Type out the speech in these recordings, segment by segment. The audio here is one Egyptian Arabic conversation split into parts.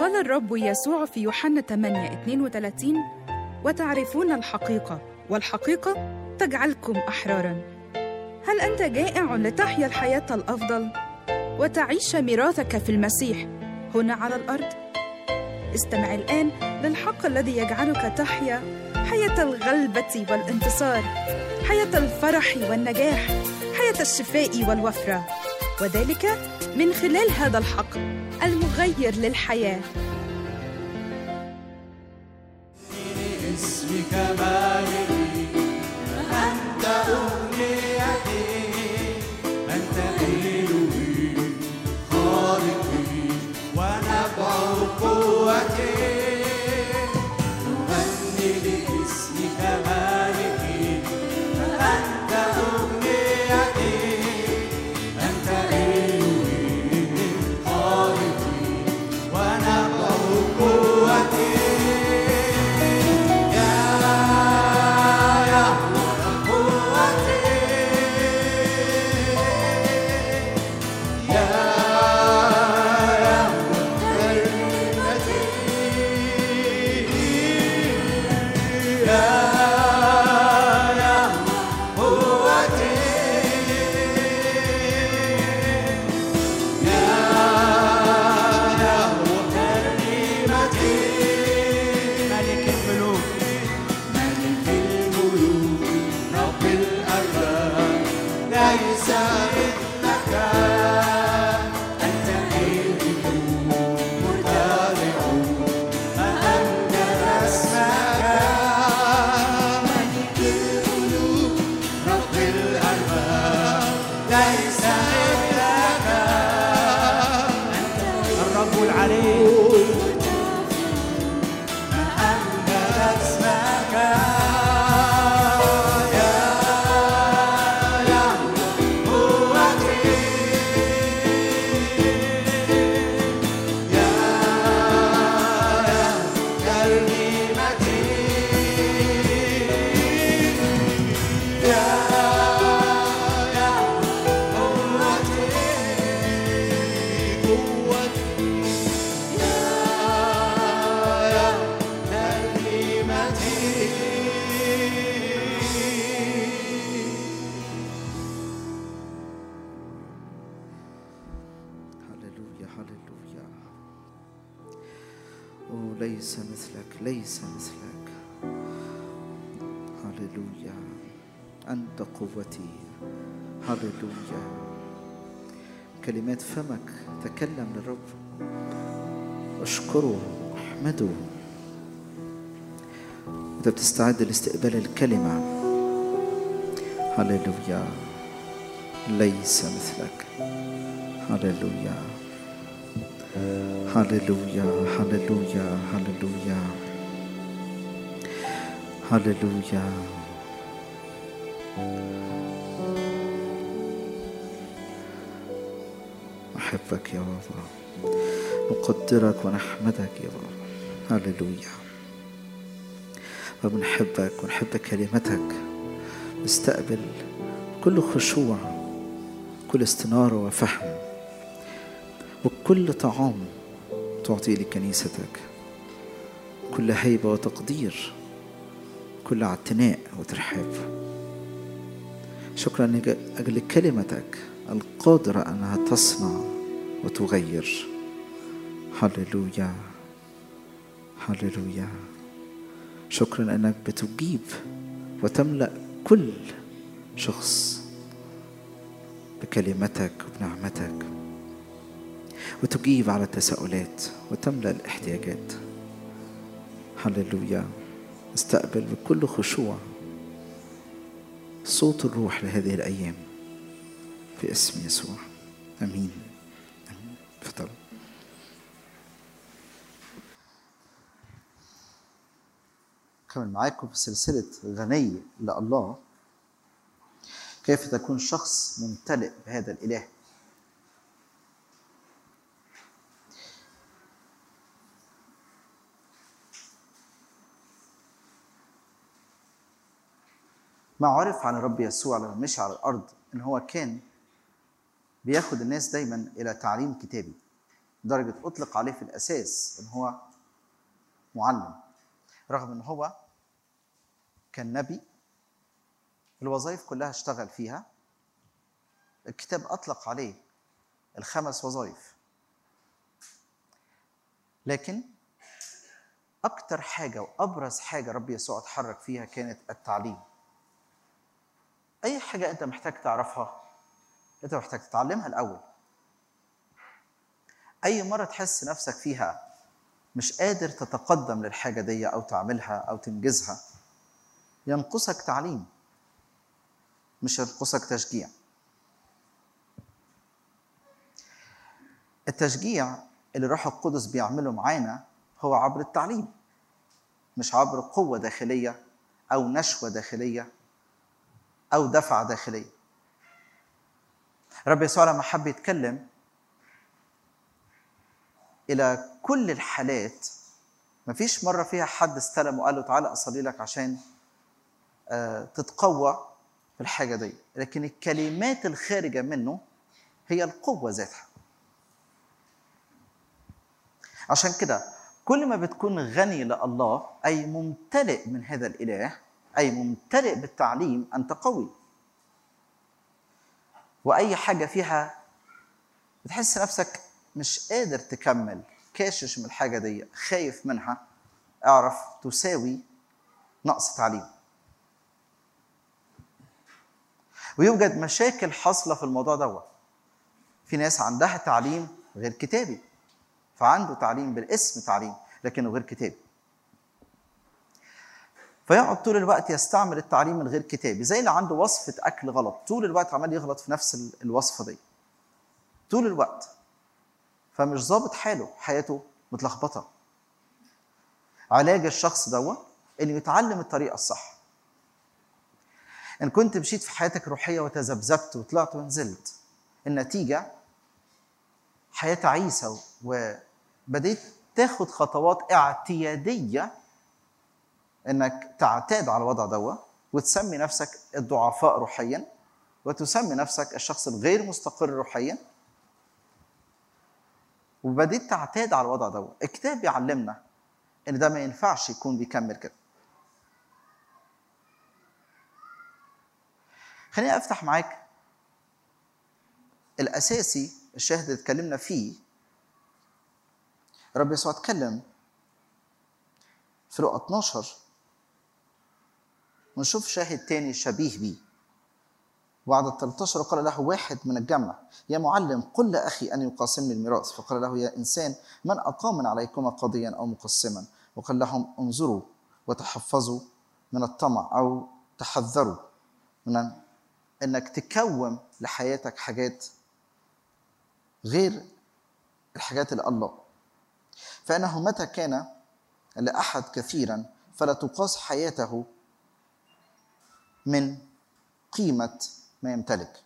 قال الرب يسوع في يوحنا 8 32 وتعرفون الحقيقة والحقيقة تجعلكم أحرارا هل أنت جائع لتحيا الحياة الأفضل وتعيش ميراثك في المسيح هنا على الأرض؟ استمع الآن للحق الذي يجعلك تحيا حياة الغلبة والانتصار حياة الفرح والنجاح حياة الشفاء والوفرة وذلك من خلال هذا الحق المغير للحياه اسمك مالكي أنت أغنيتي أنت إلهي خالقي ونبع قوتي نغني لاسمك مالكي أنت أغنيتي أنت إلهي خالقي ونبع قوتي ملك الملوك ملك الملوك رب الأرباب ليس مثلك أنت إله متابع فأنت اسمك ملك الملوك رب الأرباب ليس مثلك أنت الرب العلي اسمك يا يا قوتي يا يا كلمتي يا يا قوتي قوتي يا يا كلمتي هللويا هللويا أوه ليس مثلك ليس مثلك هللويا أنت قوتي هللويا كلمات فمك تكلم للرب اشكره احمده انت بتستعد لاستقبال الكلمه هللويا ليس مثلك هللويا هللويا هللويا هللويا هللويا أحبك يا بابا نقدرك ونحمدك يا بابا هللويا وبنحبك ونحب كلمتك نستقبل كل خشوع كل استنارة وفهم وكل طعام تعطيه لكنيستك كل هيبة وتقدير كل اعتناء وترحاب شكرا لأجل كلمتك القادرة أنها تصنع وتغير هللويا هللويا شكرا أنك بتجيب وتملأ كل شخص بكلمتك وبنعمتك وتجيب على التساؤلات وتملأ الاحتياجات هللويا استقبل بكل خشوع صوت الروح لهذه الأيام في اسم يسوع أمين أمين تفضل كمل معاكم في سلسلة غني لله كيف تكون شخص ممتلئ بهذا الإله ما عرف عن الرب يسوع لما مشي على الأرض إن هو كان بياخد الناس دايما إلى تعليم كتابي لدرجة أطلق عليه في الأساس إن هو معلم رغم إن هو كان نبي الوظائف كلها اشتغل فيها الكتاب أطلق عليه الخمس وظائف لكن أكتر حاجة وأبرز حاجة رب يسوع اتحرك فيها كانت التعليم أي حاجة أنت محتاج تعرفها أنت محتاج تتعلمها الأول أي مرة تحس نفسك فيها مش قادر تتقدم للحاجة دي أو تعملها أو تنجزها ينقصك تعليم مش ينقصك تشجيع التشجيع اللي الروح القدس بيعمله معانا هو عبر التعليم مش عبر قوة داخلية أو نشوة داخلية أو دفعة داخلية رب يسوع لما حب يتكلم إلى كل الحالات مفيش مرة فيها حد استلم وقال له تعالى أصلي لك عشان آه، تتقوى في الحاجة دي لكن الكلمات الخارجة منه هي القوة ذاتها عشان كده كل ما بتكون غني لله أي ممتلئ من هذا الإله أي ممتلئ بالتعليم أنت قوي وأي حاجة فيها بتحس نفسك مش قادر تكمل كاشش من الحاجة دي خايف منها اعرف تساوي نقص تعليم ويوجد مشاكل حاصلة في الموضوع دوت في ناس عندها تعليم غير كتابي فعنده تعليم بالاسم تعليم لكنه غير كتابي فيقعد طول الوقت يستعمل التعليم الغير كتابي زي اللي عنده وصفة أكل غلط طول الوقت عمال يغلط في نفس ال- الوصفة دي طول الوقت فمش ظابط حاله حياته متلخبطة علاج الشخص دوت انه يتعلم الطريقة الصح ان كنت مشيت في حياتك الروحية وتذبذبت وطلعت ونزلت النتيجة حياة تعيسة وبديت تاخد خطوات اعتيادية انك تعتاد على الوضع ده وتسمي نفسك الضعفاء روحيا وتسمي نفسك الشخص الغير مستقر روحيا وبديت تعتاد على الوضع ده الكتاب بيعلمنا ان ده ما ينفعش يكون بيكمل كده خليني افتح معاك الاساسي الشاهد اللي اتكلمنا فيه رب يسوع اتكلم في لقا 12 ونشوف شاهد تاني شبيه بيه وعدد 13 قال له واحد من الجمع يا معلم قل لأخي أن يقاسمني الميراث فقال له يا إنسان من أقام من عليكما قاضيا أو مقسما وقال لهم انظروا وتحفظوا من الطمع أو تحذروا من أنك تكوم لحياتك حاجات غير الحاجات اللي الله فإنه متى كان لأحد كثيرا فلا تقاس حياته من قيمة ما يمتلك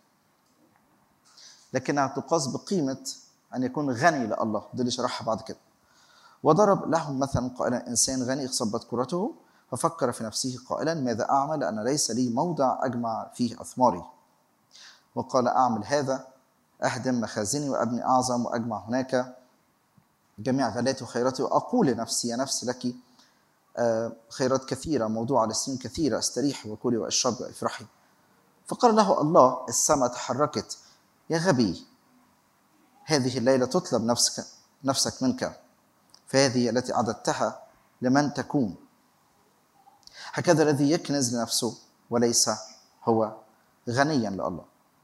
لكنها تقاس بقيمة أن يكون غني لله ده اللي شرحها بعد كده وضرب لهم مثلا قائلا إنسان غني صبت كرته ففكر في نفسه قائلا ماذا أعمل أنا ليس لي موضع أجمع فيه أثماري وقال أعمل هذا أهدم مخازني وأبني أعظم وأجمع هناك جميع غلاتي وخيراتي وأقول لنفسي يا نفس لك آه، خيرات كثيرة موضوعة لسنين كثيرة استريحي وكلي واشربي وافرحي فقال له الله السماء تحركت يا غبي هذه الليلة تطلب نفسك نفسك منك فهذه التي أعددتها لمن تكون هكذا الذي يكنز لنفسه وليس هو غنيا لله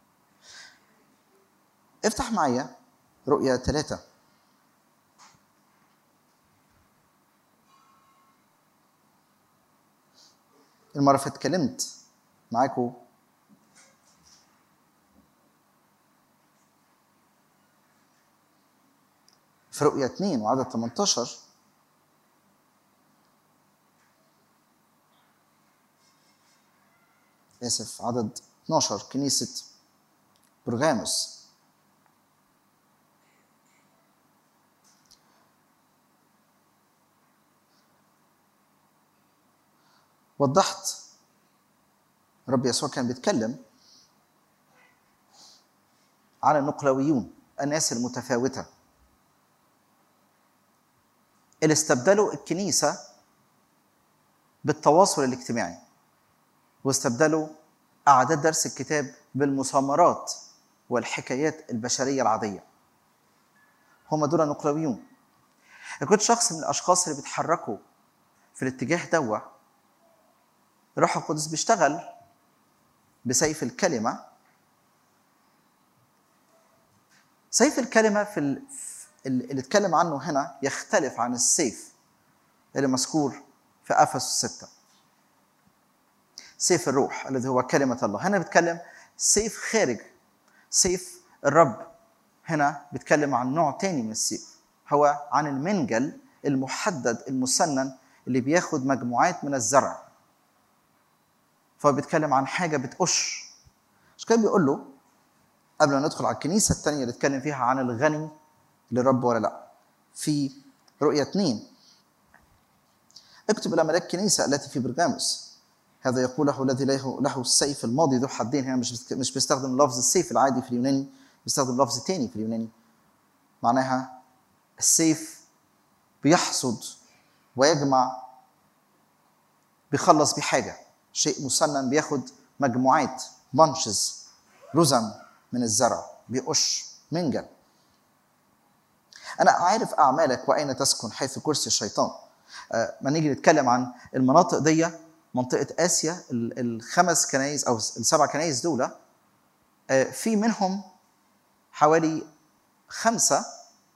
افتح معايا رؤيا ثلاثة المرة اللي فاتت اتكلمت معاكم في رؤيا 2 وعدد 18 آسف عدد 12 كنيسة برغاموس وضحت رب يسوع كان بيتكلم عن النقلويون الناس المتفاوته اللي استبدلوا الكنيسة بالتواصل الاجتماعي واستبدلوا أعداد درس الكتاب بالمسامرات والحكايات البشرية العادية هم دول نقلويون كنت شخص من الأشخاص اللي بيتحركوا في الاتجاه دوا الروح القدس بيشتغل بسيف الكلمة سيف الكلمة في ال- في ال- اللي اتكلم عنه هنا يختلف عن السيف اللي مذكور في أفسس 6 سيف الروح الذي هو كلمة الله هنا بيتكلم سيف خارج سيف الرب هنا بيتكلم عن نوع تاني من السيف هو عن المنجل المحدد المسنن اللي بياخد مجموعات من الزرع فهو بيتكلم عن حاجة بتقش عشان كده بيقول له قبل ما ندخل على الكنيسة التانية اللي اتكلم فيها عن الغني للرب ولا لا في رؤية اثنين اكتب إلى ملاك الكنيسة التي في برجاموس هذا يقوله الذي له له السيف الماضي ذو حدين هنا مش بيست- مش بيستخدم لفظ السيف العادي في اليوناني بيستخدم لفظ تاني في اليوناني معناها السيف بيحصد ويجمع بيخلص بحاجه شيء مسنن بياخد مجموعات بانشز رزم من الزرع بيقش منجل انا عارف اعمالك واين تسكن حيث كرسي الشيطان آه، ما نيجي نتكلم عن المناطق دي منطقه اسيا ال- الخمس كنايس او السبع كنايس دول آه، في منهم حوالي خمسه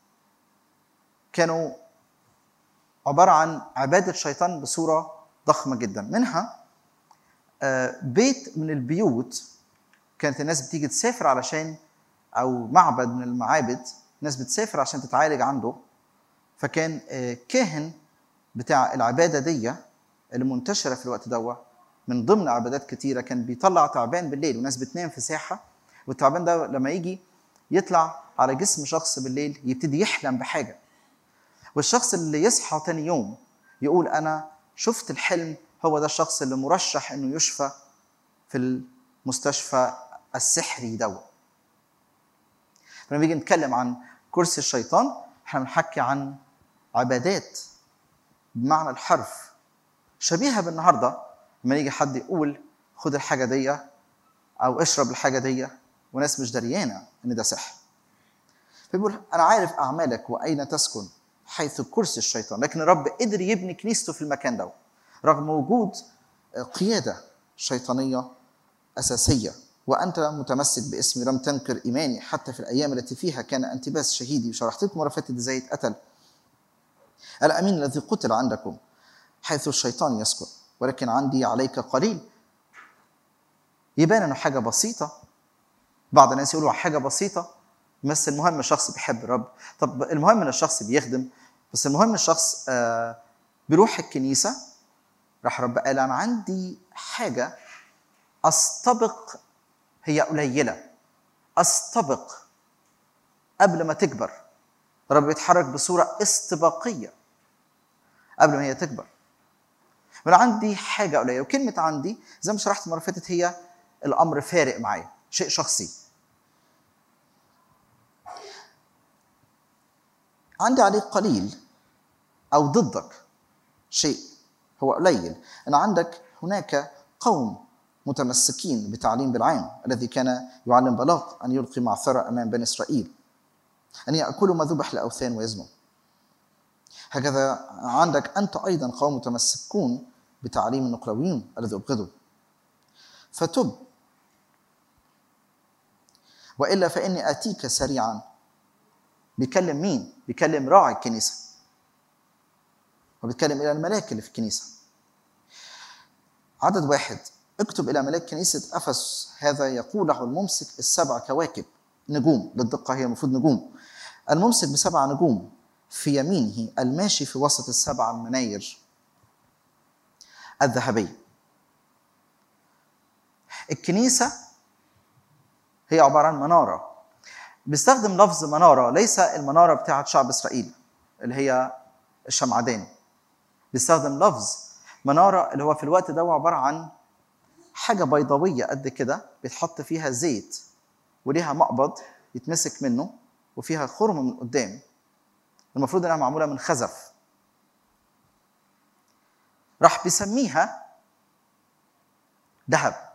كانوا عباره عن عباده شيطان بصوره ضخمه جدا منها آه، بيت من البيوت كانت الناس بتيجي تسافر علشان او معبد من المعابد ناس بتسافر عشان تتعالج عنده فكان آه، كاهن بتاع العباده دي اللي منتشره في الوقت دوا من ضمن عبادات كتيره كان بيطلع تعبان بالليل وناس بتنام في ساحه والتعبان ده لما يجي يطلع على جسم شخص بالليل يبتدي يحلم بحاجه والشخص اللي يصحى تاني يوم يقول انا شفت الحلم هو ده الشخص اللي مرشح انه يشفى في المستشفى السحري دوت لما نيجي نتكلم عن كرسي الشيطان احنا بنحكي عن عبادات بمعنى الحرف شبيهه بالنهارده لما يجي حد يقول خد الحاجه دي او اشرب الحاجه دي وناس مش دريانه ان ده سحر فبيقول انا عارف اعمالك واين تسكن حيث كرسي الشيطان لكن الرب قدر يبني كنيسته في المكان ده رغم وجود قياده شيطانيه اساسيه وانت متمسك باسمي لم تنكر ايماني حتى في الايام التي فيها كان انتباس شهيدي وشرحت لكم مره فاتت ازاي اتقتل الامين الذي قتل عندكم حيث الشيطان يسكن ولكن عندي عليك قليل يبان انه حاجه بسيطه بعض الناس يقولوا حاجه بسيطه بس المهم الشخص بيحب الرب طب المهم ان الشخص بيخدم بس المهم الشخص آه بيروح الكنيسه راح رب قال انا عندي حاجه استبق هي قليله استبق قبل ما تكبر الرب بيتحرك بصوره استباقيه قبل ما هي تكبر وانا عندي حاجه قليله وكلمه عندي زي ما شرحت المره اللي فاتت هي الامر فارق معايا شيء شخصي عندي عليك قليل او ضدك شيء هو قليل ان عندك هناك قوم متمسكين بتعليم بالعام الذي كان يعلم بلاق ان يلقي معثره امام بني اسرائيل ان ياكلوا ما ذبح لاوثان ويزنوا هكذا عندك انت ايضا قوم متمسكون بتعليم النقلويين الذي ابغضه فتب والا فاني اتيك سريعا بيكلم مين؟ بيكلم راعي الكنيسه وبيتكلم الى الملاك اللي في الكنيسه عدد واحد اكتب الى ملاك كنيسه افس هذا يقول له الممسك السبع كواكب نجوم للدقه هي المفروض نجوم الممسك بسبع نجوم في يمينه الماشي في وسط السبع مناير الذهبيه الكنيسه هي عباره عن مناره بيستخدم لفظ مناره ليس المناره بتاعت شعب اسرائيل اللي هي الشمعدان بيستخدم لفظ مناره اللي هو في الوقت ده عباره عن حاجه بيضاويه قد كده بيتحط فيها زيت وليها مقبض يتمسك منه وفيها خرم من قدام المفروض انها معموله من خزف راح بيسميها ذهب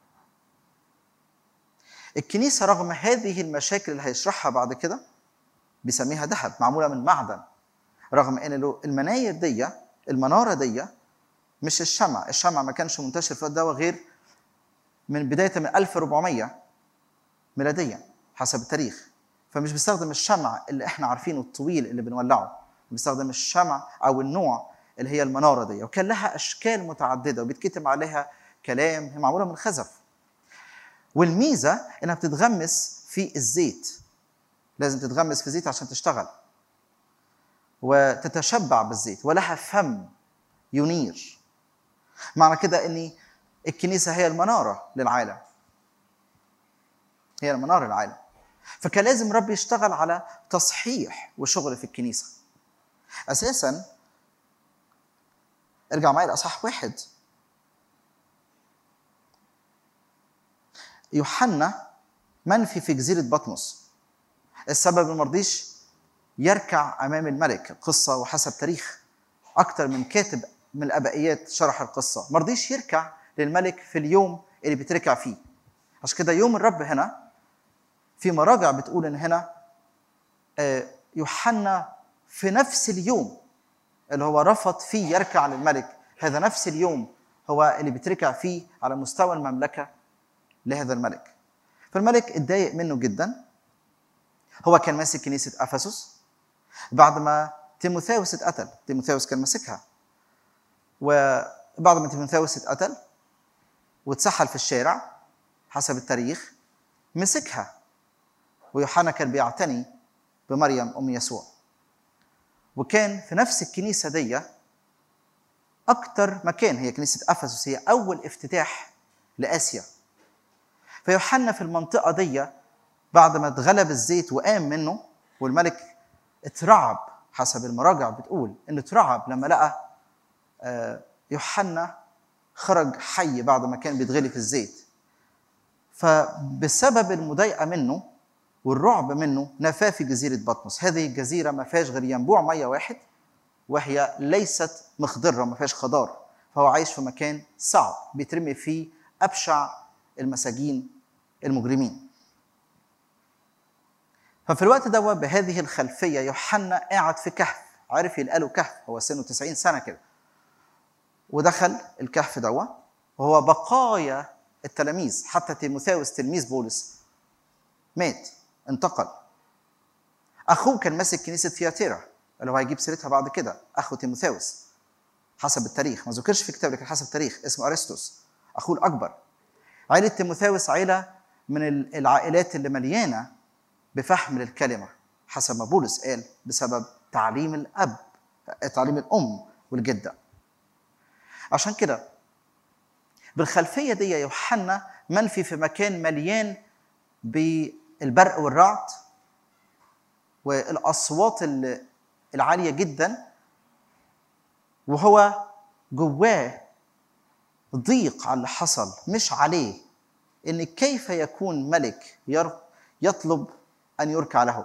الكنيسة رغم هذه المشاكل اللي هيشرحها بعد كده بيسميها ذهب معمولة من معدن رغم ان له المناير دي المنارة دي مش الشمع الشمع ما كانش منتشر في الوقت ده غير من بداية من 1400 ميلاديا حسب التاريخ فمش بيستخدم الشمع اللي احنا عارفينه الطويل اللي بنولعه بيستخدم الشمع او النوع اللي هي المنارة دي وكان لها اشكال متعددة وبيتكتب عليها كلام هي معمولة من خزف والميزة انها بتتغمس في الزيت لازم تتغمس في زيت عشان تشتغل وتتشبع بالزيت ولها فم ينير معنى كده ان الكنيسه هي المناره للعالم هي المناره للعالم فكان لازم رب يشتغل على تصحيح وشغل في الكنيسه اساسا ارجع معايا لاصحاح واحد يوحنا منفي في جزيره بطمس السبب ما رضيش يركع امام الملك قصه وحسب تاريخ اكتر من كاتب من الابائيات شرح القصه ما رضيش يركع للملك في اليوم اللي بيتركع فيه عشان كده يوم الرب هنا في مراجع بتقول ان هنا آه، يوحنا في نفس اليوم اللي هو رفض فيه يركع للملك هذا نفس اليوم هو اللي بيتركع فيه على مستوى المملكه لهذا الملك فالملك اتضايق منه جدا هو كان ماسك كنيسه افسس بعد ما تيموثاوس اتقتل تيموثاوس كان ماسكها وبعد ما تيموثاوس اتقتل واتسحل في الشارع حسب التاريخ مسكها ويوحنا كان بيعتني بمريم ام يسوع وكان في نفس الكنيسه دي اكتر مكان هي كنيسه افسس هي اول افتتاح لاسيا فيوحنا في المنطقه دي بعد ما اتغلب الزيت وقام منه والملك اترعب حسب المراجع بتقول انه اترعب لما لقى آه، يوحنا خرج حي بعد ما كان بيتغلي في الزيت فبسبب المضايقه منه والرعب منه نفاه في جزيره بطمس هذه الجزيره ما فيهاش غير ينبوع ميه واحد وهي ليست مخضره ما فيهاش خضار فهو عايش في مكان صعب بيترمي فيه ابشع المساجين المجرمين ففي الوقت ده بهذه الخلفيه يوحنا قاعد في كهف عرف يلقى له كهف هو سنه 90 سنه كده ودخل الكهف دوا وهو بقايا التلاميذ حتى تيموثاوس تلميذ بولس مات انتقل اخوه كان ماسك كنيسه ثياتيرا اللي هو هيجيب سيرتها بعد كده اخو تيموثاوس حسب التاريخ ما ذكرش في الكتاب لكن حسب التاريخ اسمه ارسطس اخوه الاكبر عائله تيموثاوس عائله من العائلات اللي مليانه بفهم للكلمه حسب ما بولس قال بسبب تعليم الاب تعليم الام والجده عشان كده بالخلفيه دي يوحنا منفي في مكان مليان بالبرق والرعد والاصوات ال- العاليه جدا وهو جواه ضيق على اللي حصل مش عليه ان كيف يكون ملك ير- يطلب ان يركع له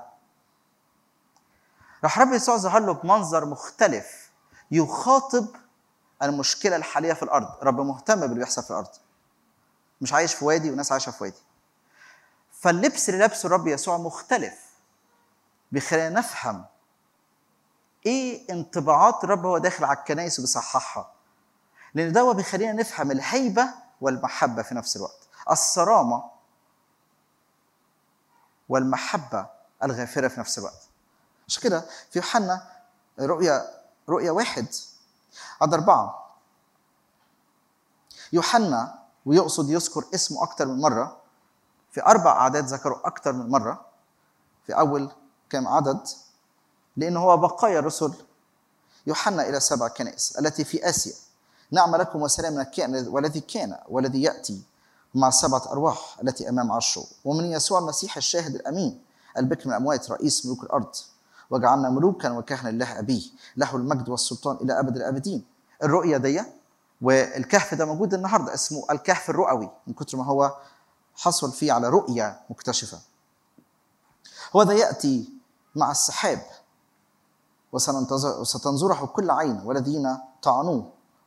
راح رب يسوع ظهر له بمنظر مختلف يخاطب المشكله الحاليه في الارض رب مهتم باللي بيحصل في الارض مش عايش في وادي وناس عايشه في وادي فاللبس اللي لابسه الرب يسوع مختلف بيخلينا نفهم ايه انطباعات الرب هو داخل على الكنائس وبيصححها لان ده بيخلينا نفهم الهيبه والمحبه في نفس الوقت الصرامه والمحبه الغافره في نفس الوقت عشان كده في يوحنا رؤيا رؤيا واحد عدد أربعة يوحنا ويقصد يذكر اسمه أكتر من مرة في أربع أعداد ذكروا أكتر من مرة في أول كم عدد لأنه هو بقايا الرسل يوحنا إلى سبع كنائس التي في آسيا نعم لكم وسلام من الكائن والذي كان والذي يأتي مع السبعة أرواح التي أمام عرشه ومن يسوع المسيح الشاهد الأمين البكر من الأموات رئيس ملوك الأرض وجعلنا ملوكا وكهنة لله أبيه له المجد والسلطان إلى أبد الآبدين الرؤية دي والكهف ده موجود النهاردة اسمه الكهف الرؤوي من كتر ما هو حصل فيه على رؤية مكتشفة هو ده يأتي مع السحاب وسننتظر وستنظره كل عين والذين طعنوه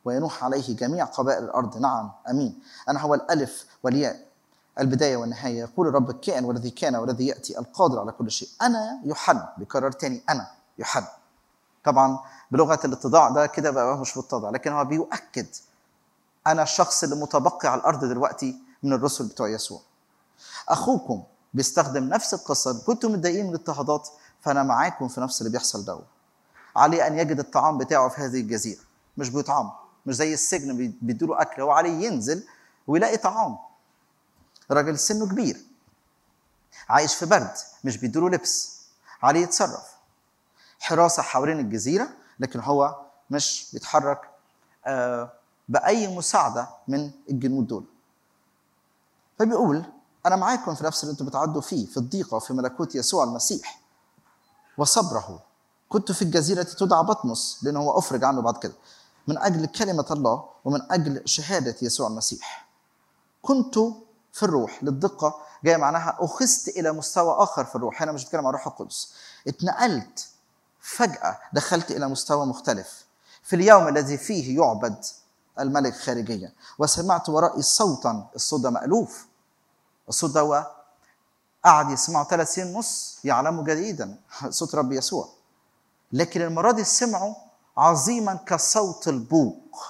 وينوح عليه جميع قبائل الارض نعم امين انا هو الالف والياء البدايه والنهايه يقول الرب الكائن والذي كان والذي ياتي القادر على كل شيء انا يوحنا بيكرر تاني انا يوحنا طبعا بلغه الاتضاع ده كده بقى مش متضع لكن هو بيؤكد انا الشخص اللي متبقي على الارض دلوقتي من الرسل بتوع يسوع اخوكم بيستخدم نفس القصه كنتم متضايقين من الاضطهادات فانا معاكم في نفس اللي بيحصل ده عليه ان يجد الطعام بتاعه في هذه الجزيره مش بيطعم مش زي السجن بي- بيدوله اكل هو عليه ينزل ويلاقي طعام راجل سنه كبير عايش في برد مش بيدوله لبس عليه يتصرف حراسه حوالين الجزيره لكن هو مش بيتحرك آه، باي مساعده من الجنود دول فبيقول انا معاكم في نفس اللي انتم بتعدوا فيه في الضيقه وفي ملكوت يسوع المسيح وصبره كنت في الجزيره تدعى بطمس لانه هو افرج عنه بعد كده من اجل كلمه الله ومن اجل شهاده يسوع المسيح كنت في الروح للدقه جايه معناها اخذت الى مستوى اخر في الروح هنا مش بتكلم عن الروح القدس اتنقلت فجاه دخلت الى مستوى مختلف في اليوم الذي فيه يعبد الملك خارجيا وسمعت ورائي صوتا الصوت ده مألوف الصوت ده هو قعد يسمعه ثلاث سنين ونص يعلمه جديدا صوت رب يسوع لكن المرة دي سمعوا عظيما كصوت البوق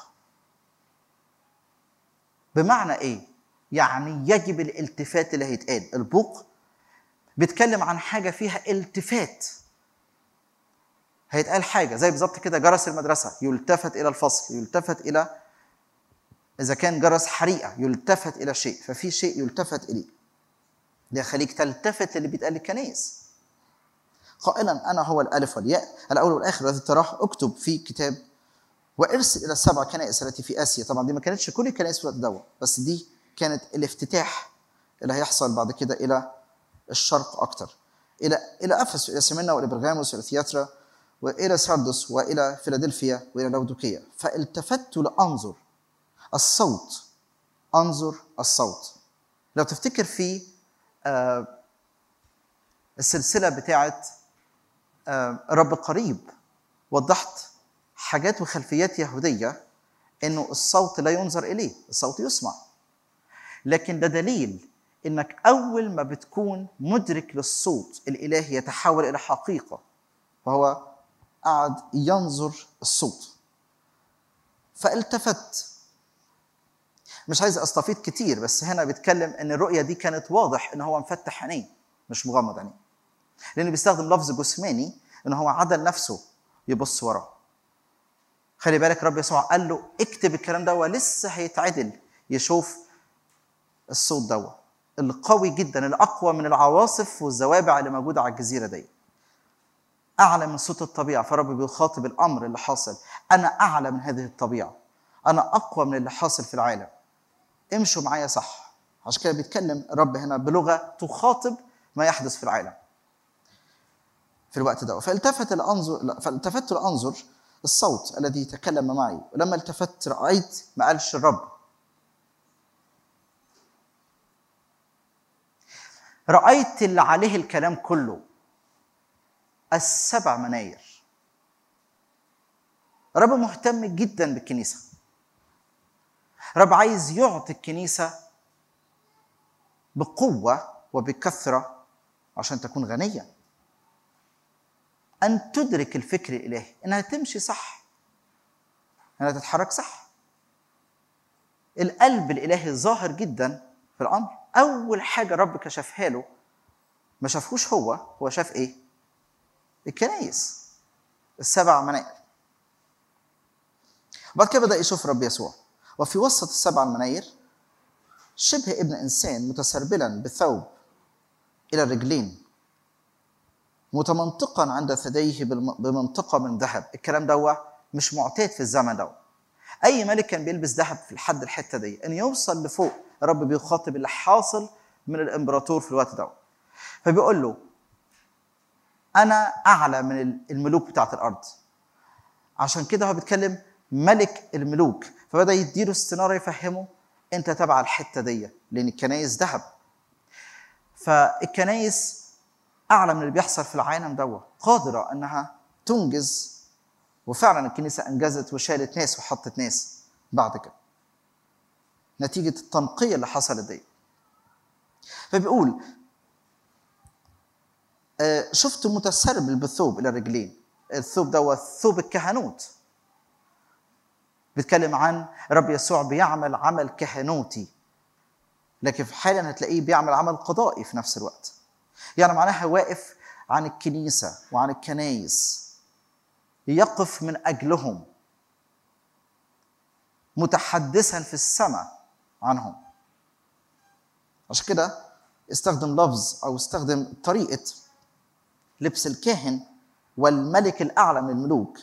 بمعنى ايه؟ يعني يجب الالتفات اللي هيتقال البوق بيتكلم عن حاجة فيها التفات هيتقال حاجة زي بالظبط كده جرس المدرسة يلتفت إلى الفصل يلتفت إلى إذا كان جرس حريقة يلتفت إلى شيء ففي شيء يلتفت إليه ده يخليك تلتفت للي بيتقال للكنايس قائلا انا هو الالف والياء الاول والاخر الذي تراه اكتب في كتاب وارسل الى السبع كنائس التي في اسيا طبعا دي ما كانتش كل الكنائس في الوقت ده بس دي كانت الافتتاح اللي هيحصل بعد كده الى الشرق اكتر الى الى افسس الى سمنة والى برغاموس والى ثياترا والى ساردس والى فيلادلفيا والى لودوكيه فالتفت لانظر الصوت انظر الصوت لو تفتكر في آه السلسله بتاعت آه رب قريب وضحت حاجات وخلفيات يهوديه انه الصوت لا ينظر اليه الصوت يسمع لكن ده دليل انك اول ما بتكون مدرك للصوت الالهي يتحول الى حقيقه فهو قعد ينظر الصوت فالتفت مش عايز استفيض كتير بس هنا بيتكلم ان الرؤيه دي كانت واضح ان هو مفتح عينيه مش مغمض عينيه لانه بيستخدم لفظ جسماني ان هو عدل نفسه يبص وراه خلي بالك رب يسوع قال له اكتب الكلام ده ولسه هيتعدل يشوف الصوت ده القوي جدا الاقوى من العواصف والزوابع اللي موجوده على الجزيره دي اعلى من صوت الطبيعه فرب بيخاطب الامر اللي حاصل انا اعلى من هذه الطبيعه انا اقوى من اللي حاصل في العالم امشوا معايا صح عشان كده بيتكلم الرب هنا بلغه تخاطب ما يحدث في العالم في الوقت ده فالتفت لانظر فالتفت لانظر الصوت الذي تكلم معي ولما التفت رايت ما قالش الرب رايت اللي عليه الكلام كله السبع مناير رب مهتم جدا بالكنيسه رب عايز يعطي الكنيسه بقوه وبكثره عشان تكون غنيه ان تدرك الفكر الالهي انها تمشي صح انها تتحرك صح القلب الالهي ظاهر جدا في الامر اول حاجه رب كشفها له ما شافهوش هو هو شاف ايه الكنايس السبع مناير بعد كده بدا يشوف رب يسوع وفي وسط السبع المناير شبه ابن انسان متسربلا بثوب الى الرجلين متمنطقا عند ثديه بمنطقه من ذهب الكلام ده مش معتاد في الزمن ده اي ملك كان بيلبس ذهب في الحد الحته دي ان يوصل لفوق رب بيخاطب اللي حاصل من الامبراطور في الوقت ده فبيقول له انا اعلى من الملوك بتاعت الارض عشان كده هو بيتكلم ملك الملوك فبدا يديله استناره يفهمه انت تبع الحته دي لان الكنايس ذهب فالكنايس اعلى من اللي بيحصل في العالم دوت قادره انها تنجز وفعلا الكنيسه انجزت وشالت ناس وحطت ناس بعد كده نتيجة التنقية اللي حصلت دي فبيقول آه، شفت متسربل بالثوب إلى الرجلين الثوب ده هو ثوب الكهنوت بيتكلم عن رب يسوع بيعمل عمل كهنوتي لكن في حالا هتلاقيه بيعمل عمل قضائي في نفس الوقت يعني معناها واقف عن الكنيسة وعن الكنايس يقف من أجلهم متحدثا في السماء عنهم عشان كده استخدم لفظ او استخدم طريقه لبس الكاهن والملك الاعلى من الملوك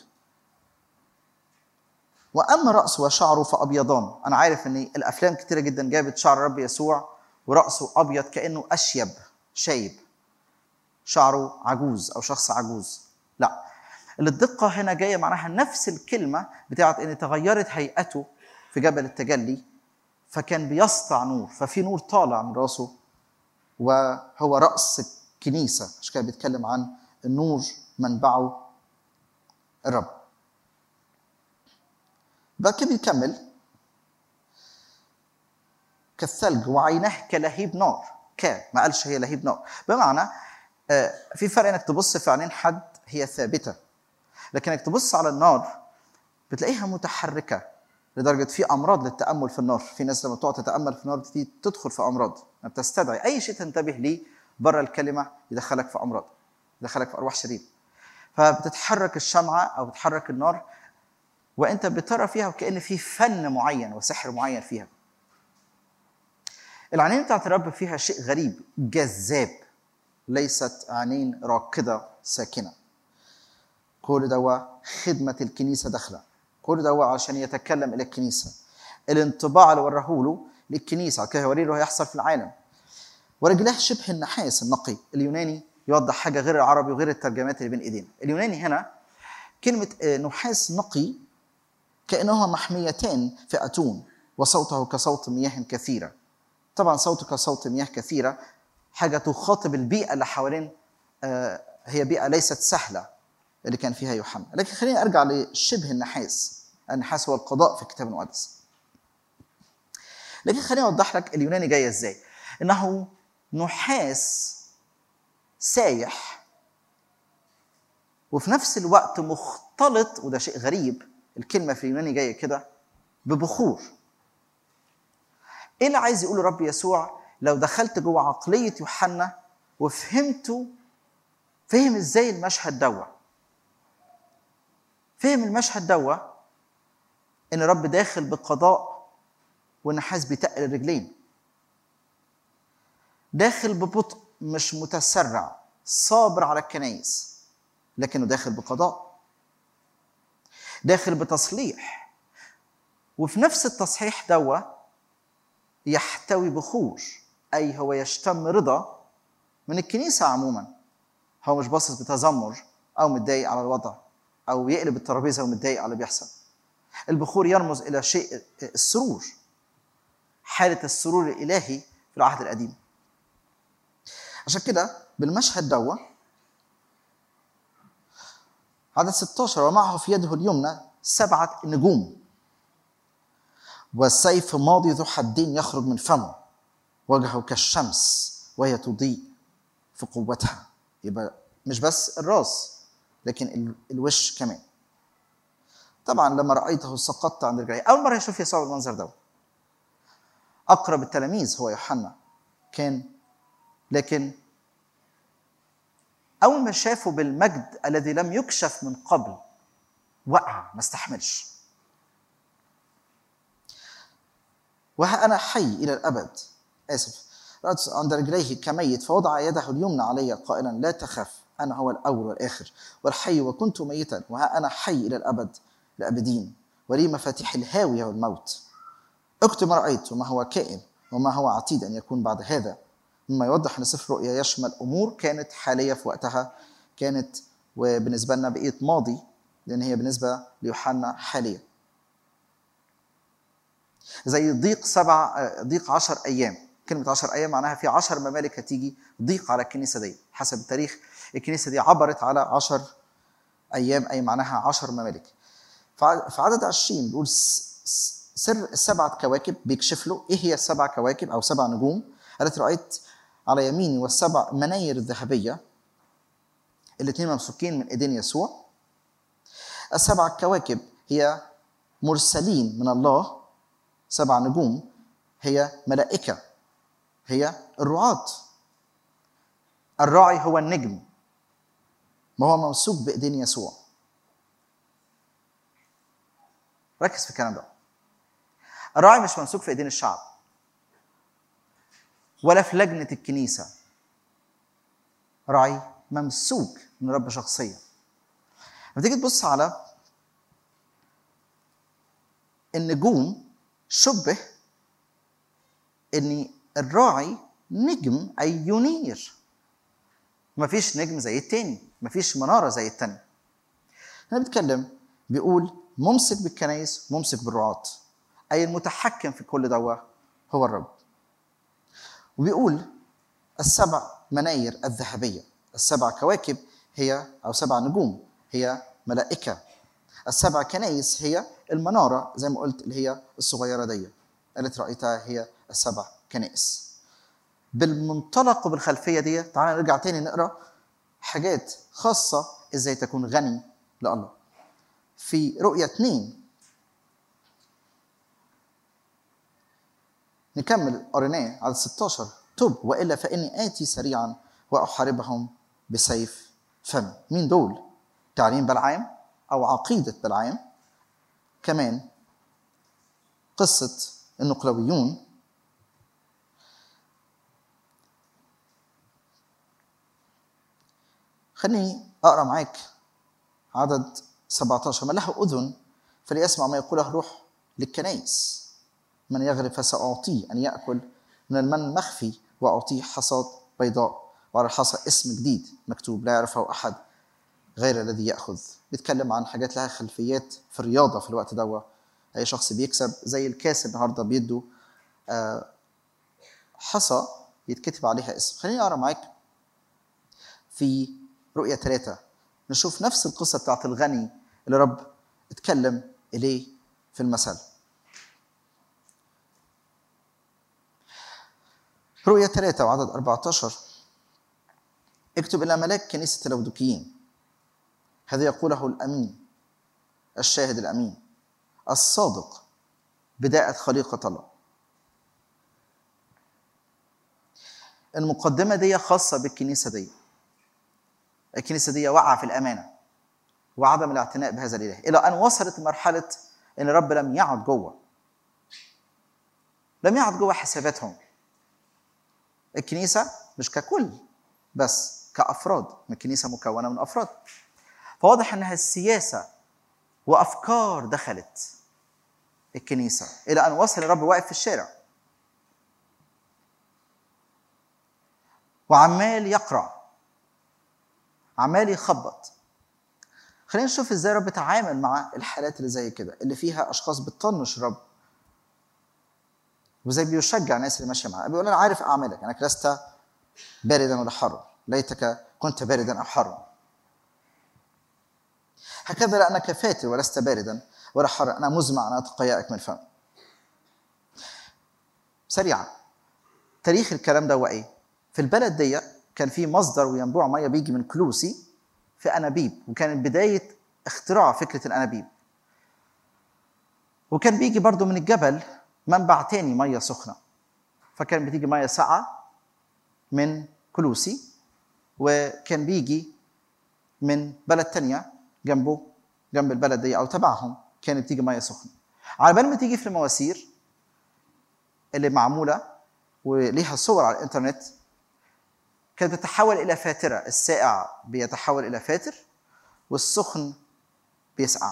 واما راسه وشعره فابيضان انا عارف ان الافلام كتيره جدا جابت شعر الرب يسوع وراسه ابيض كانه اشيب شايب شعره عجوز او شخص عجوز لا الدقه هنا جايه معناها نفس الكلمه بتاعت ان تغيرت هيئته في جبل التجلي فكان بيسطع نور ففي نور طالع من راسه وهو راس الكنيسه عشان كده بيتكلم عن النور منبعه الرب بعد كده بيكمل كالثلج وعيناه كلهيب نار ك ما قالش هي لهيب نار بمعنى آه، في فرق انك تبص في عينين حد هي ثابته لكن انك تبص على النار بتلاقيها متحركه لدرجه في امراض للتامل في النار في ناس لما تقعد تتامل في النار بتبتدي تدخل في امراض ما بتستدعي اي شيء تنتبه ليه بره الكلمه يدخلك في امراض يدخلك في ارواح شريره فبتتحرك الشمعه او بتحرك النار وانت بترى فيها وكان في فن معين وسحر معين فيها العينين بتاعت الرب فيها شيء غريب جذاب ليست عينين راكده ساكنه كل ده خدمه الكنيسه داخله كل ده عشان يتكلم الى الكنيسه الانطباع اللي وراه له للكنيسه كده هيوري له هيحصل في العالم ورجلاه شبه النحاس النقي اليوناني يوضح حاجه غير العربي وغير الترجمات اللي بين ايدينا اليوناني هنا كلمه آه، نحاس نقي كانهما محميتان في اتون وصوته كصوت مياه كثيره طبعا صوته كصوت مياه كثيره حاجه تخاطب البيئه اللي حوالين آه، هي بيئه ليست سهله اللي كان فيها يوحنا لكن خليني ارجع لشبه النحاس النحاس هو القضاء في الكتاب المقدس لكن خليني اوضح لك اليوناني جاي ازاي انه نحاس سايح وفي نفس الوقت مختلط وده شيء غريب الكلمه في اليوناني جايه كده ببخور ايه اللي عايز يقوله رب يسوع لو دخلت جوه عقليه يوحنا وفهمته فهم ازاي المشهد دوا فهم المشهد دوا ان رب داخل بقضاء والنحاس بيتقل الرجلين داخل ببطء مش متسرع صابر على الكنايس لكنه داخل بقضاء داخل بتصليح وفي نفس التصحيح دوا يحتوي بخور اي هو يشتم رضا من الكنيسه عموما هو مش باصص بتذمر او متضايق على الوضع او يقلب الترابيزه ومتضايق على اللي بيحصل البخور يرمز الى شيء السرور حاله السرور الالهي في العهد القديم عشان كده بالمشهد دوا عدد 16 ومعه في يده اليمنى سبعة نجوم والسيف ماضي ذو حدين يخرج من فمه وجهه كالشمس وهي تضيء في قوتها يبقى مش بس الراس لكن ال- الوش كمان طبعا لما رأيته سقطت عند رجلي أول مرة يشوف يسوع بالمنظر ده أقرب التلاميذ هو يوحنا كان لكن أول ما شافه بالمجد الذي لم يكشف من قبل وقع ما استحملش وها أنا حي إلى الأبد آسف رأت عند رجليه كميت فوضع يده اليمنى علي قائلا لا تخف أنا هو الأول والآخر والحي وكنت ميتا وها أنا حي إلى الأبد لأبدين ولي مفاتيح الهاوية والموت اكتب ما رأيت وما هو كائن وما هو عتيد أن يكون بعد هذا مما يوضح أن سفر الرؤيا يشمل أمور كانت حالية في وقتها كانت وبالنسبة لنا بقيت ماضي لأن هي بالنسبة ليوحنا حالية زي ضيق سبع آه، ضيق عشر أيام كلمة عشر أيام معناها في عشر ممالك هتيجي ضيق على الكنيسة دي حسب التاريخ الكنيسة دي عبرت على عشر أيام أي معناها عشر ممالك فع- في عدد عشرين بيقول س- س- سر السبعة كواكب بيكشف له ايه هي السبع كواكب او سبع نجوم التي رأيت على يميني والسبع مناير الذهبية الاثنين ممسوكين من ايدين يسوع السبع كواكب هي مرسلين من الله سبع نجوم هي ملائكة هي الرعاة الراعي هو النجم ما هو ممسوك بايدين يسوع ركز في الكلام ده الراعي مش ممسوك في ايدين الشعب ولا في لجنة الكنيسة راعي ممسوك من رب شخصيا لما تيجي تبص على النجوم شبه ان الراعي نجم اي ينير مفيش نجم زي التاني مفيش منارة زي التاني هنا بيتكلم بيقول ممسك بالكنايس ممسك بالرعاة أي المتحكم في كل دوا هو الرب وبيقول السبع مناير الذهبية السبع كواكب هي أو سبع نجوم هي ملائكة السبع كنايس هي المنارة زي ما قلت اللي هي الصغيرة دي التي رأيتها هي السبع كنائس بالمنطلق وبالخلفية دي تعالى نرجع تاني نقرأ حاجات خاصة ازاي تكون غني لله في رؤية اتنين نكمل قريناه على 16 تب والا فاني اتي سريعا واحاربهم بسيف فم مين دول؟ تعليم بلعام او عقيده بلعام كمان قصه النقلويون خليني اقرا معاك عدد 17 من له اذن فليسمع ما يقوله الروح للكنائس من يغلب فساعطيه ان ياكل من المن المخفي واعطيه حصاد بيضاء وعلى الحصى اسم جديد مكتوب لا يعرفه احد غير الذي ياخذ بيتكلم عن حاجات لها خلفيات في الرياضه في الوقت ده اي شخص بيكسب زي الكاس النهارده بيدوا آه، حصى يتكتب عليها اسم خليني اقرا معاك في رؤية ثلاثة نشوف نفس القصة بتاعت الغني اللي رب اتكلم إليه في المثل رؤية ثلاثة وعدد 14 اكتب إلى ملاك كنيسة اللودوكيين هذا يقوله الأمين الشاهد الأمين الصادق بداية خليقة الله المقدمة دي خاصة بالكنيسة دي الكنيسة دي واقعة في الأمانة وعدم الاعتناء بهذا الإله إلى أن وصلت لمرحلة أن الرب لم يعد جوه لم يعد جوه حساباتهم الكنيسة مش ككل بس كأفراد من الكنيسة مكونة من أفراد فواضح أنها السياسة وأفكار دخلت الكنيسة إلى أن وصل الرب واقف في الشارع وعمال يقرأ عمال يخبط خلينا نشوف ازاي رب تعامل مع الحالات اللي زي كده اللي فيها اشخاص بتطنش رب وزي بيشجع الناس اللي ماشيه معاه بيقول انا عارف اعمالك انك لست باردا ولا حرا ليتك كنت باردا او حرا هكذا لانك فاتر ولست باردا ولا حرا انا مزمع ان اتقياك من فم سريعا تاريخ الكلام ده هو ايه في البلد دي كان في مصدر وينبوع ميه بيجي من كلوسي في انابيب وكانت بدايه اختراع فكره الانابيب وكان بيجي برضو من الجبل منبع تاني ميه سخنه فكان بتيجي ميه ساقعه من كلوسي وكان بيجي من بلد تانية جنبه جنب البلد دي او تبعهم كانت بتيجي ميه سخنه على بال ما تيجي في المواسير اللي معموله وليها صور على الانترنت كانت بتتحول الى فاتره الساقع بيتحول الى فاتر والسخن بيسقع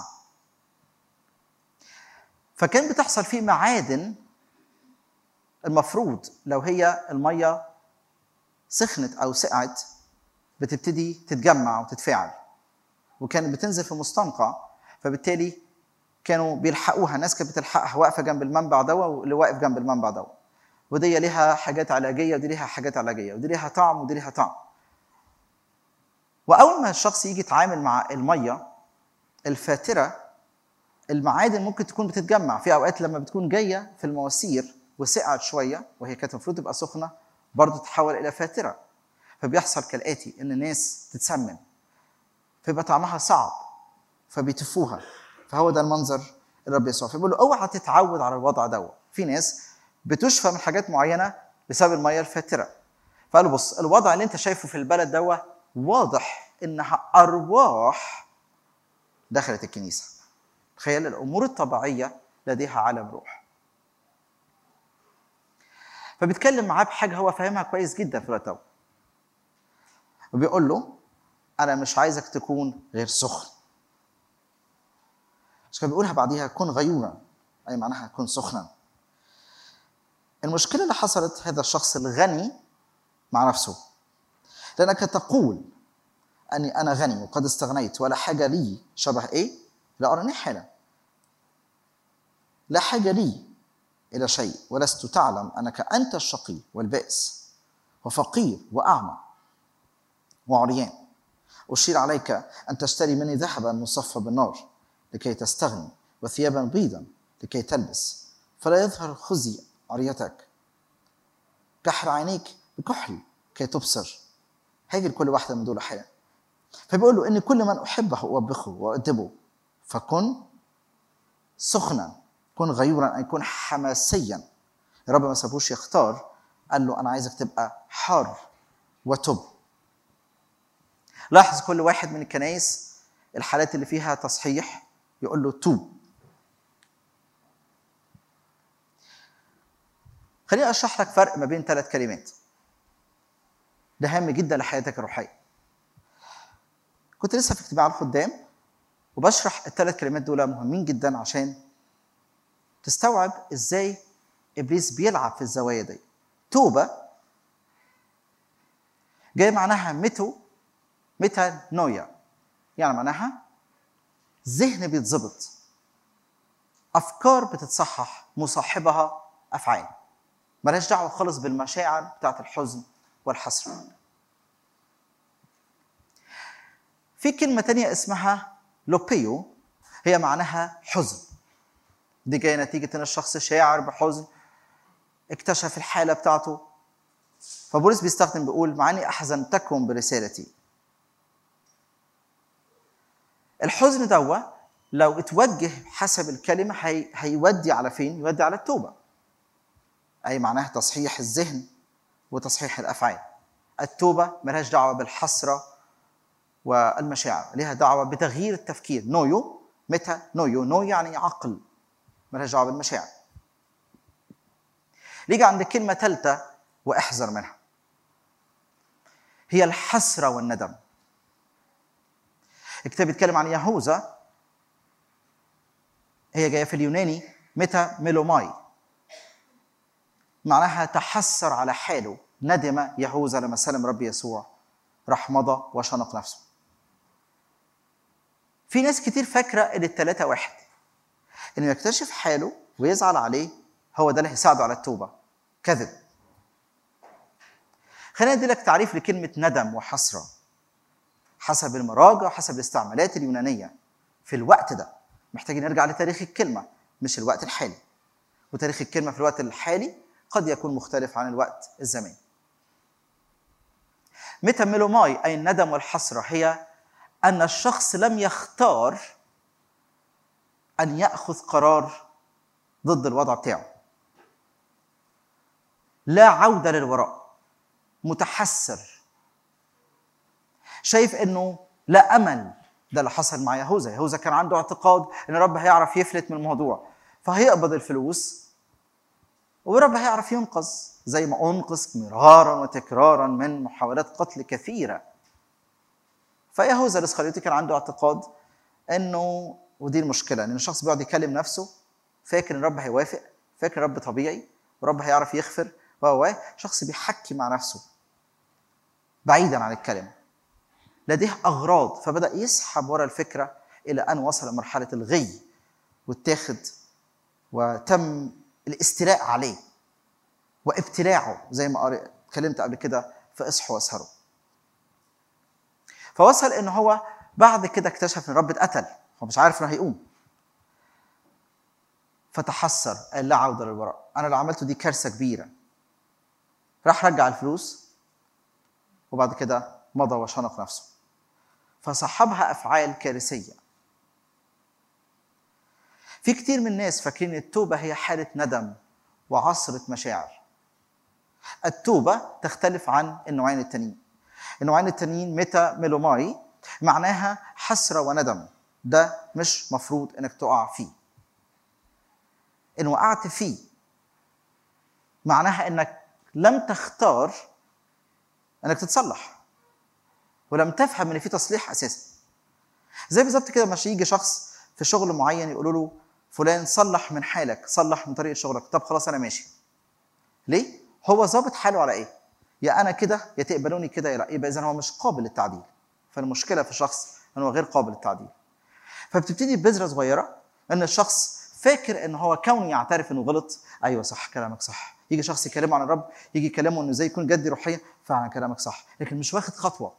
فكان بتحصل فيه معادن المفروض لو هي الميه سخنت او سقعت بتبتدي تتجمع وتتفاعل وكانت بتنزل في مستنقع فبالتالي كانوا بيلحقوها الناس كانت بتلحقها واقفه جنب المنبع دوا واللي واقف جنب المنبع دوا ودي ليها حاجات علاجيه ودي ليها حاجات علاجيه ودي ليها طعم ودي ليها طعم واول ما الشخص يجي يتعامل مع الميه الفاتره المعادن ممكن تكون بتتجمع في اوقات لما بتكون جايه في المواسير وسقعت شويه وهي كانت المفروض تبقى سخنه برضه تتحول الى فاتره فبيحصل كالاتي ان الناس تتسمم فيبقى طعمها صعب فبيتفوها فهو ده المنظر الرب يسوع فبيقول له اوعى تتعود على الوضع دوت في ناس بتشفى من حاجات معينه بسبب الميه الفاتره فقال له بص الوضع اللي انت شايفه في البلد دوت واضح انها ارواح دخلت الكنيسه تخيل الامور الطبيعيه لديها عالم روح فبيتكلم معاه بحاجه هو فاهمها كويس جدا في الوقت ده وبيقول له انا مش عايزك تكون غير سخن مش كان بيقولها بعديها كن غيورا اي معناها كن سخنا المشكله اللي حصلت هذا الشخص الغني مع نفسه لانك تقول اني انا غني وقد استغنيت ولا حاجه لي شبه ايه؟ لا اراني حالا لا حاجه لي الى شيء ولست تعلم انك انت الشقي والبائس وفقير واعمى وعريان أشير عليك أن تشتري مني ذهبا مصفى بالنار لكي تستغني وثيابا بيضا لكي تلبس فلا يظهر خزي عريتك كحر عينيك بكحل كي تبصر هيجي لكل واحدة من دول أحيانا فبيقول له إن كل من أحبه أوبخه وأؤدبه فكن سخنا كن غيورا أن يكون حماسيا يا رب ما سابوش يختار قال له أنا عايزك تبقى حار وتب لاحظ كل واحد من الكنايس الحالات اللي فيها تصحيح يقول له توب خليني اشرح لك فرق ما بين ثلاث كلمات ده هام جدا لحياتك الروحيه كنت لسه في اجتماع الخدام وبشرح الثلاث كلمات دول مهمين جدا عشان تستوعب ازاي ابليس بيلعب في الزوايا دي توبه جاي معناها متو ميتا نويا يعني معناها ذهن بيتظبط افكار بتتصحح مصاحبها افعال ملهاش دعوه خالص بالمشاعر بتاعت الحزن والحسره في كلمه تانية اسمها لوبيو هي معناها حزن دي جايه نتيجه ان الشخص شاعر بحزن اكتشف الحاله بتاعته فبولس بيستخدم بيقول مع اني احزنتكم برسالتي الحزن دوا لو اتوجه حسب الكلمة هي... هيودي على فين؟ يودي على التوبة. أي معناها تصحيح الذهن وتصحيح الأفعال. التوبة ملهاش دعوة بالحسرة والمشاعر، لها دعوة بتغيير التفكير، نويو متى نويو، نو يعني عقل. ملهاش دعوة بالمشاعر. نيجي عند كلمة ثالثة واحذر منها. هي الحسرة والندم. الكتاب بيتكلم عن يهوذا هي جايه في اليوناني متى ميلوماي معناها تحسر على حاله ندم يهوذا لما سلم رب يسوع راح مضى وشنق نفسه في ناس كتير فاكره ان التلاته واحد انه يكتشف حاله ويزعل عليه هو ده اللي هيساعده على التوبه كذب خلينا ادي لك تعريف لكلمه ندم وحسره حسب المراجع وحسب الاستعمالات اليونانية في الوقت ده محتاجين نرجع لتاريخ الكلمة مش الوقت الحالي وتاريخ الكلمة في الوقت الحالي قد يكون مختلف عن الوقت الزماني متى ميلوماي أي الندم والحسرة هي أن الشخص لم يختار أن يأخذ قرار ضد الوضع بتاعه لا عودة للوراء متحسر شايف انه لا امل ده اللي حصل مع يهوذا يهوذا كان عنده اعتقاد ان الرب هيعرف يفلت من الموضوع فهيقبض الفلوس والرب هيعرف ينقذ زي ما انقذ مرارا وتكرارا من محاولات قتل كثيره فيهوذا الاسخريوطي كان عنده اعتقاد انه ودي المشكله ان الشخص بيقعد يكلم نفسه فاكر ان الرب هيوافق فاكر الرب طبيعي والرب هيعرف يغفر و شخص بيحكي مع نفسه بعيدا عن الكلمه لديه اغراض فبدا يسحب ورا الفكره الى ان وصل لمرحله الغي واتاخد وتم الاستيلاء عليه وابتلاعه زي ما اتكلمت قبل كده في اصحوا واسهروا فوصل ان هو بعد كده اكتشف ان الرب اتقتل هو مش عارف انه هيقوم فتحسر قال لا عوده للوراء انا اللي عملته دي كارثه كبيره راح رجع الفلوس وبعد كده مضى وشنق نفسه فصاحبها افعال كارثيه في كتير من الناس فاكرين التوبه هي حاله ندم وعصره مشاعر التوبه تختلف عن النوعين التانيين النوعين التانيين ميتا ميلوماي معناها حسره وندم ده مش مفروض انك تقع فيه ان وقعت فيه معناها انك لم تختار انك تتصلح ولم تفهم ان في تصليح اساسا زي بالظبط كده لما يجي شخص في شغل معين يقولوا له فلان صلح من حالك صلح من طريقه شغلك طب خلاص انا ماشي ليه هو ظابط حاله على ايه يا انا كده يا تقبلوني كده يا لا يبقى اذا هو مش قابل للتعديل فالمشكله في الشخص ان هو غير قابل للتعديل فبتبتدي ببذره صغيره ان الشخص فاكر ان هو كونه يعترف انه غلط ايوه صح كلامك صح يجي شخص يكلمه عن الرب يجي يكلمه انه ازاي يكون جدي روحيا فعلا كلامك صح لكن مش واخد خطوه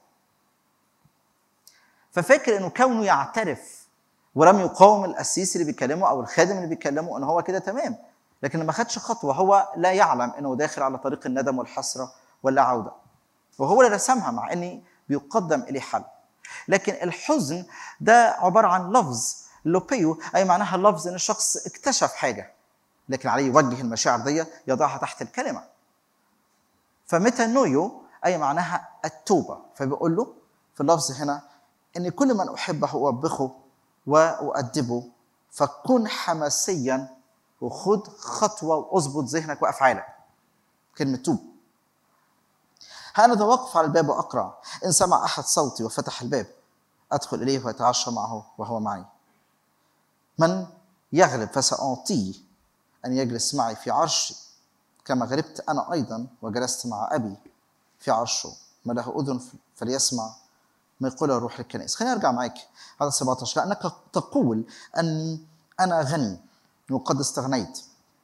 ففاكر انه كونه يعترف ولم يقاوم القسيس اللي بيكلمه او الخادم اللي بيكلمه ان هو كده تمام لكن ما خدش خطوه هو لا يعلم انه داخل على طريق الندم والحسره واللا عوده وهو اللي رسمها مع ان بيقدم اليه حل لكن الحزن ده عباره عن لفظ لوبيو اي معناها لفظ ان الشخص اكتشف حاجه لكن عليه يوجه المشاعر دي يضعها تحت الكلمه فميتانويو اي معناها التوبه فبيقول له في اللفظ هنا ان كل من احبه اوبخه واؤدبه فكن حماسيا وخد خطوه واظبط ذهنك وافعالك كلمه توب هأنا واقف على الباب وأقرع إن سمع أحد صوتي وفتح الباب أدخل إليه وأتعشى معه وهو معي من يغلب فسأعطيه أن يجلس معي في عرشي كما غلبت أنا أيضا وجلست مع أبي في عرشه ما له أذن فليسمع ما يقوله الروح للكنائس خليني أرجع معاك على 17 لأنك تقول أني أنا غني وقد استغنيت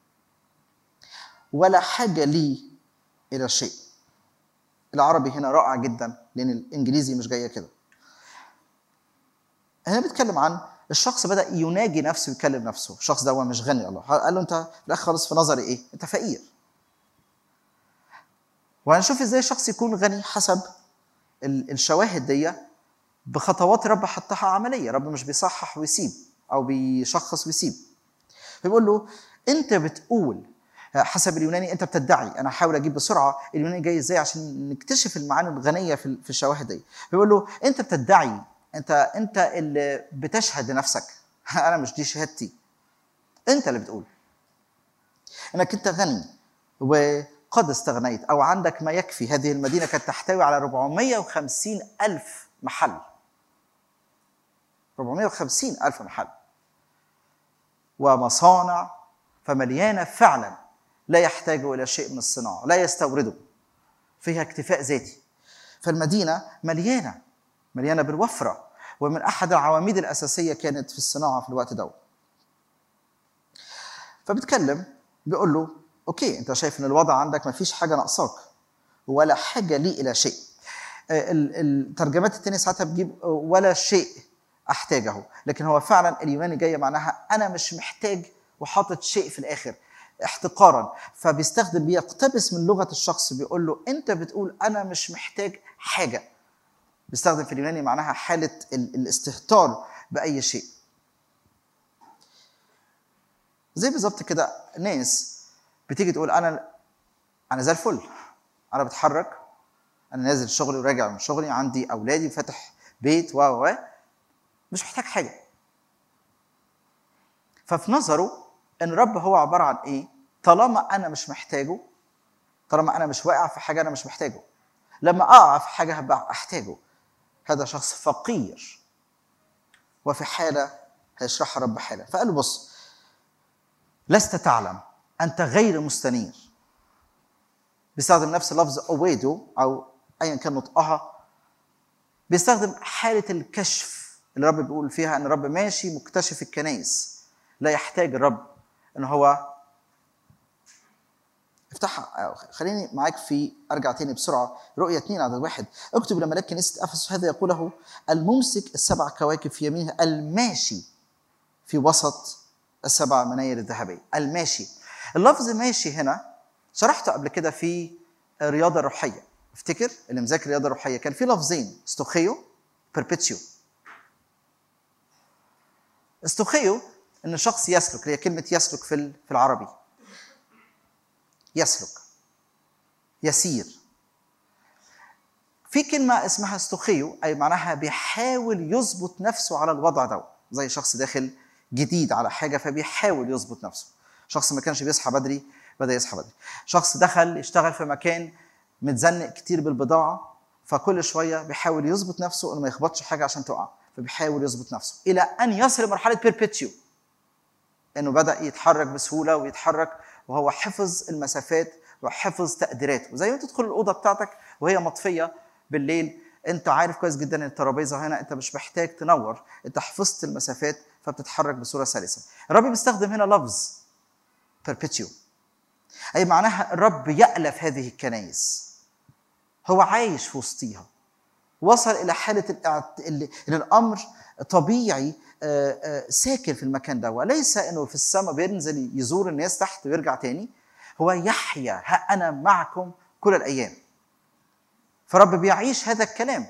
ولا حاجة لي إلى شيء العربي هنا رائع جدا لأن الإنجليزي مش جاية كده هنا بيتكلم عن الشخص بدا يناجي نفسه ويكلم نفسه الشخص ده هو مش غني الله قال له انت في الاخر خالص في نظري ايه انت فقير وهنشوف ازاي الشخص يكون غني حسب ال- الشواهد دي بخطوات رب حطها عمليه رب مش بيصحح ويسيب او بيشخص ويسيب فبيقول له انت بتقول حسب اليوناني انت بتدعي انا هحاول اجيب بسرعه اليوناني جاي ازاي عشان نكتشف المعاني الغنيه في في الشواهد دي بيقول له انت بتدعي انت انت اللي بتشهد لنفسك انا مش دي شهادتي انت اللي بتقول انك انت غني وقد استغنيت او عندك ما يكفي هذه المدينه كانت تحتوي على 450 الف محل 450 الف محل ومصانع فمليانه فعلا لا يحتاج الى شيء من الصناعه لا يستورده فيها اكتفاء ذاتي فالمدينه مليانه مليانه بالوفره ومن احد العواميد الاساسيه كانت في الصناعه في الوقت ده فبتكلم بيقول له اوكي انت شايف ان الوضع عندك ما فيش حاجه ناقصاك ولا حاجه لي الى شيء ال- الترجمات التانية ساعتها بتجيب ولا شيء احتاجه لكن هو فعلا اليوناني جايه معناها انا مش محتاج وحاطط شيء في الاخر احتقارا فبيستخدم بيقتبس من لغه الشخص بيقول له انت بتقول انا مش محتاج حاجه بيستخدم في اليوناني معناها حاله ال- الاستهتار باي شيء زي بالظبط كده ناس بتيجي تقول انا انا زي الفل انا بتحرك انا نازل شغلي وراجع من شغلي عندي اولادي وفاتح بيت و و مش محتاج حاجه ففي نظره ان الرب هو عباره عن ايه طالما انا مش محتاجه طالما انا مش واقع في حاجه انا مش محتاجه لما اقع في حاجه هبقى احتاجه هذا شخص فقير وفي حاله هيشرحها رب حاله فقال له بص لست تعلم انت غير مستنير بيستخدم نفس لفظ اويدو او ايا كان نطقها بيستخدم حاله الكشف اللي الرب بيقول فيها ان الرب ماشي مكتشف الكنائس لا يحتاج الرب ان هو افتحها خليني معاك في ارجع تاني بسرعه رؤيه 2 عدد واحد اكتب لملاك كنيسه افسس هذا يقوله الممسك السبع كواكب في يمينه الماشي في وسط السبع مناير الذهبيه الماشي اللفظ ماشي هنا شرحته قبل كده في الرياضه الروحيه افتكر اللي مذاكر الرياضه الروحيه كان في لفظين استوخيو بيربيتيو استوخيو ان شخص يسلك هي كلمه يسلك في ال- في العربي يسلك يسير في كلمة اسمها استوخيو أي معناها بيحاول يظبط نفسه على الوضع ده زي شخص داخل جديد على حاجة فبيحاول يظبط نفسه شخص ما كانش بيصحى بدري بدأ يصحى بدري شخص دخل يشتغل في مكان متزنق كتير بالبضاعة فكل شوية بيحاول يظبط نفسه إنه ما يخبطش حاجة عشان تقع فبيحاول يظبط نفسه إلى أن يصل لمرحلة بيربيتيو انه بدا يتحرك بسهوله ويتحرك وهو حفظ المسافات وحفظ تقديراته وزي ما تدخل الاوضه بتاعتك وهي مطفيه بالليل انت عارف كويس جدا ان الترابيزه هنا انت مش محتاج تنور انت حفظت المسافات فبتتحرك بصوره سلسه الرب بيستخدم هنا لفظ perpetual اي معناها الرب يالف هذه الكنائس هو عايش في وسطيها وصل الى حاله الاعت... اللي اللي الامر طبيعي آه، آه، ساكن في المكان ده وليس انه في السماء بينزل يزور الناس تحت ويرجع تاني هو يحيا ها انا معكم كل الايام فرب بيعيش هذا الكلام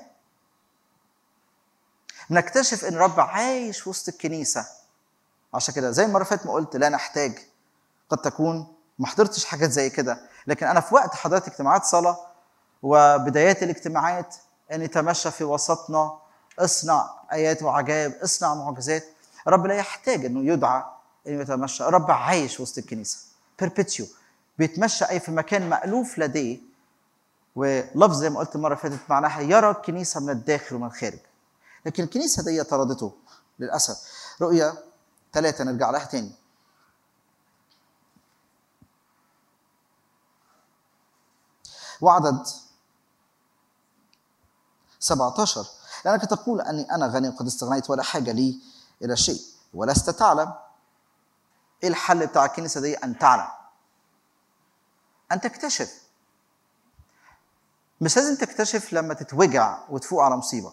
بنكتشف ان الرب عايش في وسط الكنيسه عشان كده زي المره اللي فاتت ما قلت لا نحتاج قد تكون ما حضرتش حاجات زي كده لكن انا في وقت حضرت اجتماعات صلاه وبدايات الاجتماعات ان يتمشى في وسطنا اصنع ايات وعجائب اصنع معجزات الرب لا يحتاج انه يدعى انه يتمشى الرب عايش وسط الكنيسه بيربيتيو بيتمشى اي في مكان مألوف لديه ولفظ زي ما قلت المره اللي فاتت معناها يرى الكنيسه من الداخل ومن الخارج لكن الكنيسه دي طردته للاسف رؤيا ثلاثه نرجع لها تاني وعدد 17 لأنك تقول أني أنا غني وقد استغنيت ولا حاجة لي إلى شيء ولست تعلم إيه الحل بتاع الكنيسة دي أن تعلم أن تكتشف مش لازم تكتشف لما تتوجع وتفوق على مصيبة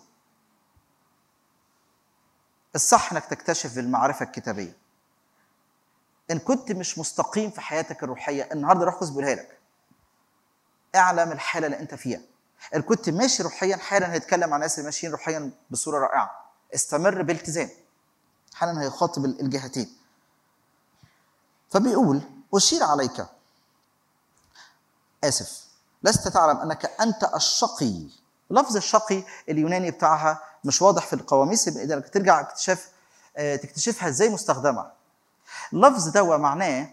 الصح انك تكتشف بالمعرفة الكتابية ان كنت مش مستقيم في حياتك الروحية النهاردة روح قدس بيقولها لك اعلم الحالة اللي انت فيها ان كنت ماشي روحيا حالا هيتكلم عن ناس اللي ماشيين روحيا بصورة رائعة استمر بالتزام حالا هيخاطب الجهتين فبيقول أشير عليك آسف لست تعلم أنك أنت الشقي لفظ الشقي اليوناني بتاعها مش واضح في القواميس يبقى إذا ترجع اكتشاف آه، تكتشفها ازاي مستخدمة اللفظ ده معناه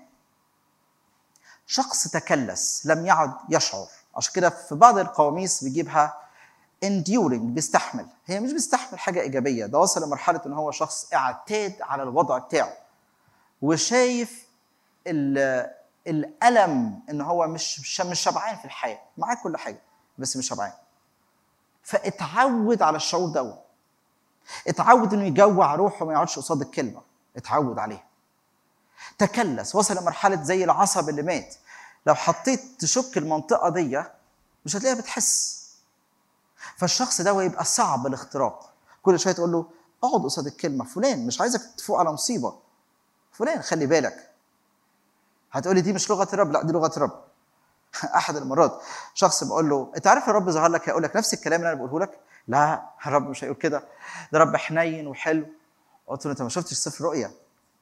شخص تكلس لم يعد يشعر عشان كده في بعض القواميس بيجيبها enduring بيستحمل هي مش بيستحمل حاجة إيجابية ده وصل لمرحلة إن هو شخص اعتاد على الوضع بتاعه وشايف ال- الألم إن هو مش مش مش شبعان في الحياة معاه كل حاجة بس مش شبعان فاتعود على الشعور ده اتعود انه يجوع روحه وما يقعدش قصاد الكلمه اتعود عليها تكلس وصل لمرحله زي العصب اللي مات لو حطيت تشك المنطقه دي مش هتلاقيها بتحس فالشخص ده يبقى صعب الاختراق كل شويه تقول له اقعد قصاد الكلمه فلان مش عايزك تفوق على مصيبه فلان خلي بالك هتقولي دي مش لغه الرب لا دي لغه الرب احد المرات شخص بقول له انت عارف الرب ظهر لك هيقول لك نفس الكلام اللي انا بقوله لك لا الرب مش هيقول كده ده رب حنين وحلو قلت له انت ما شفتش سفر رؤيا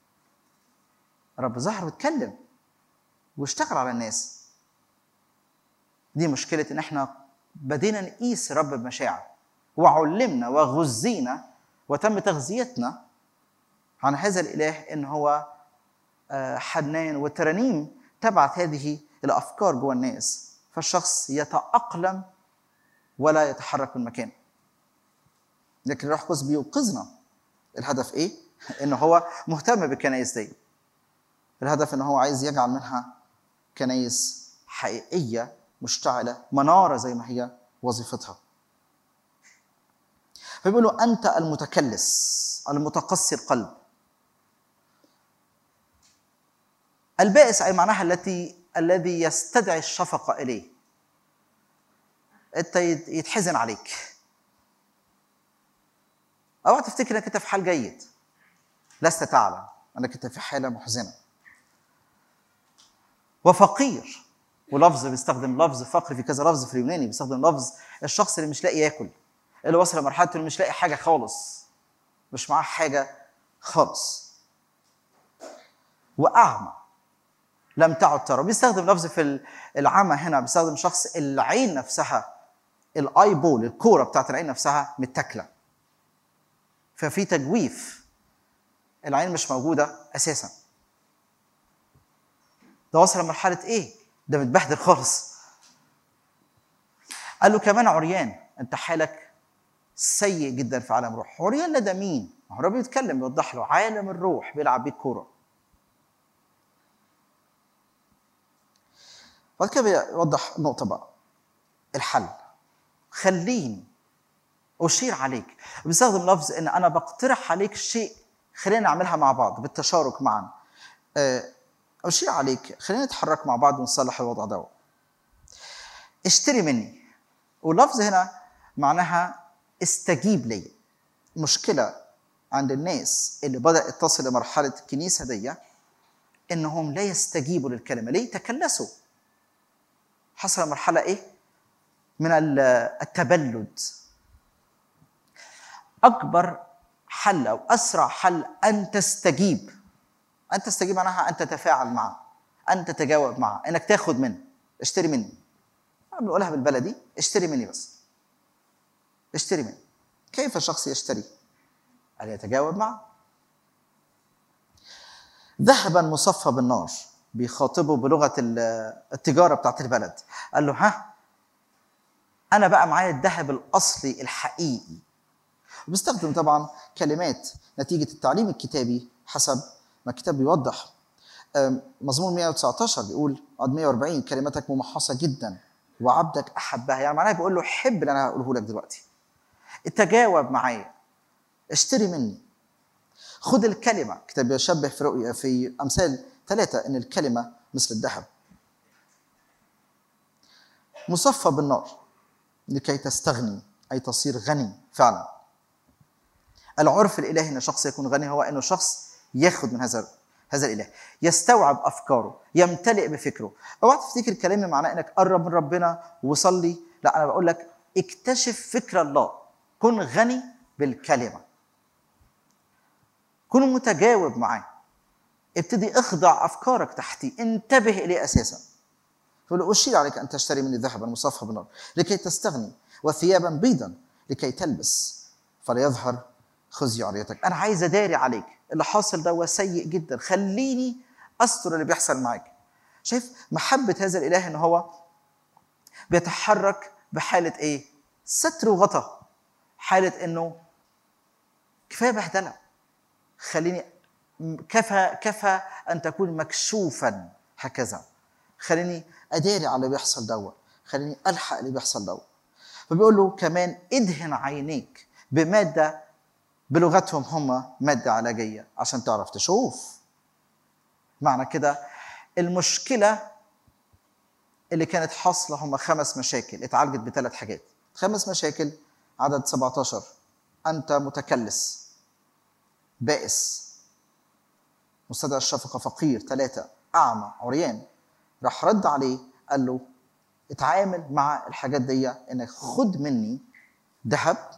الرب ظهر واتكلم واشتغل على الناس دي مشكلة إن إحنا بدينا نقيس الرب بمشاعر وعلمنا وغذينا وتم تغذيتنا عن هذا الإله إن هو آه، حنان والترانيم تبعت هذه الأفكار جوه الناس فالشخص يتأقلم ولا يتحرك من مكانه لكن الروح القدس بيوقظنا الهدف ايه؟ ان هو مهتم بالكنايس دي الهدف ان هو عايز يجعل منها كنايس حقيقيه مشتعله مناره زي ما هي وظيفتها فبيقولوا انت المتكلس المتقسي القلب البائس اي معناها التي الذي يستدعي الشفقه اليه انت يت- يتحزن عليك اوعى تفتكر انك انت في حال جيد لست تعلم انك انت في حاله محزنه وفقير ولفظ بيستخدم لفظ فقر في كذا لفظ في اليوناني بيستخدم لفظ الشخص اللي مش لاقي ياكل اللي وصل لمرحله اللي مش لاقي حاجه خالص مش معاه حاجه خالص واعمى لم تعد ترى بيستخدم لفظ في العمى هنا بيستخدم شخص العين نفسها الاي بول الكوره بتاعت العين نفسها متاكله ففي تجويف العين مش موجوده اساسا ده وصل لمرحله ايه ده متبهدل خالص قال له كمان عريان انت حالك سيء جدا في عالم الروح عريان ده مين ما هو الرب بيتكلم بيوضح له عالم الروح بيلعب بيه الكوره بعد كده بيوضح نقطه بقى الحل خليني اشير عليك بيستخدم لفظ ان انا بقترح عليك شيء خلينا نعملها مع بعض بالتشارك معا آه، اشير عليك خلينا نتحرك مع بعض ونصلح الوضع ده اشتري مني واللفظ هنا معناها استجيب لي مشكله عند الناس اللي بدات تصل لمرحله الكنيسه دي انهم لا يستجيبوا للكلمه ليه تكلسوا حصل مرحله ايه من ال- التبلد اكبر حل او اسرع حل ان تستجيب ان تستجيب معناها ان تتفاعل معه ان تتجاوب معه انك تاخد منه اشتري مني بنقولها بالبلدي اشتري مني بس اشتري مني كيف الشخص يشتري ان يتجاوب معه ذهبا مصفى بالنار بيخاطبه بلغه ال- التجاره بتاعت البلد قال له ها انا بقى معايا الذهب الاصلي الحقيقي وبيستخدم طبعا كلمات نتيجه التعليم الكتابي حسب ما الكتاب بيوضح أم، مزمور 119 بيقول عدد 140 كلمتك ممحصه جدا وعبدك احبها يعني معناها بيقول له حب اللي انا هقوله لك دلوقتي تجاوب معايا اشتري مني خد الكلمه الكتاب بيشبه في رؤيا في امثال ثلاثه ان الكلمه مثل الذهب مصفى بالنار لكي تستغني اي تصير غني فعلا العرف الالهي ان شخص يكون غني هو انه شخص ياخد من هذا هذا الاله يستوعب افكاره يمتلئ بفكره اوعى تفتكر كلامي معناه انك قرب من ربنا وصلي لا انا بقول لك اكتشف فكر الله كن غني بالكلمه كن متجاوب معاه ابتدي اخضع افكارك تحتي انتبه اليه اساسا فقل اشير عليك ان تشتري مني ذهبا مصفى بالنار لكي تستغني وثيابا بيضا لكي تلبس فلا يظهر خزي عريتك انا عايز اداري عليك اللي حاصل ده هو سيء جدا خليني استر اللي بيحصل معاك شايف محبه هذا الاله ان هو بيتحرك بحاله ايه ستر وغطاء حاله انه كفايه بهدله خليني كفى كفى ان تكون مكشوفا هكذا خليني اداري على اللي بيحصل دوت خليني الحق اللي بيحصل دوت فبيقول له كمان ادهن عينيك بماده بلغتهم هم ماده علاجيه عشان تعرف تشوف معنى كده المشكله اللي كانت حاصله هم خمس مشاكل اتعالجت بثلاث حاجات خمس مشاكل عدد 17 انت متكلس بائس مستدعي الشفقه فقير ثلاثه اعمى عريان راح رد عليه قال له اتعامل مع الحاجات دي انك خد مني ذهب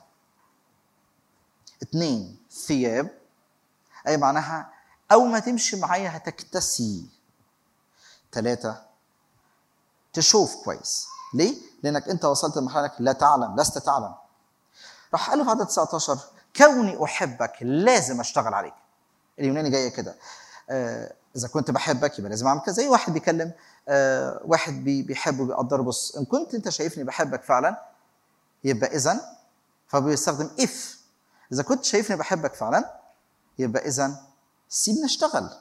اتنين ثياب اي معناها اول ما تمشي معايا هتكتسي ثلاثة تشوف كويس ليه؟ لانك انت وصلت لمرحله انك لا تعلم لست تعلم راح قال له في عدد 19 كوني احبك لازم اشتغل عليك اليوناني جايه كده آه اذا كنت بحبك يبقى لازم اعمل كذا زي واحد بيكلم آه واحد بي بيحبه بيقدره بص ان كنت انت شايفني بحبك فعلا يبقى اذا فبيستخدم اف اذا كنت شايفني بحبك فعلا يبقى اذا سيبني اشتغل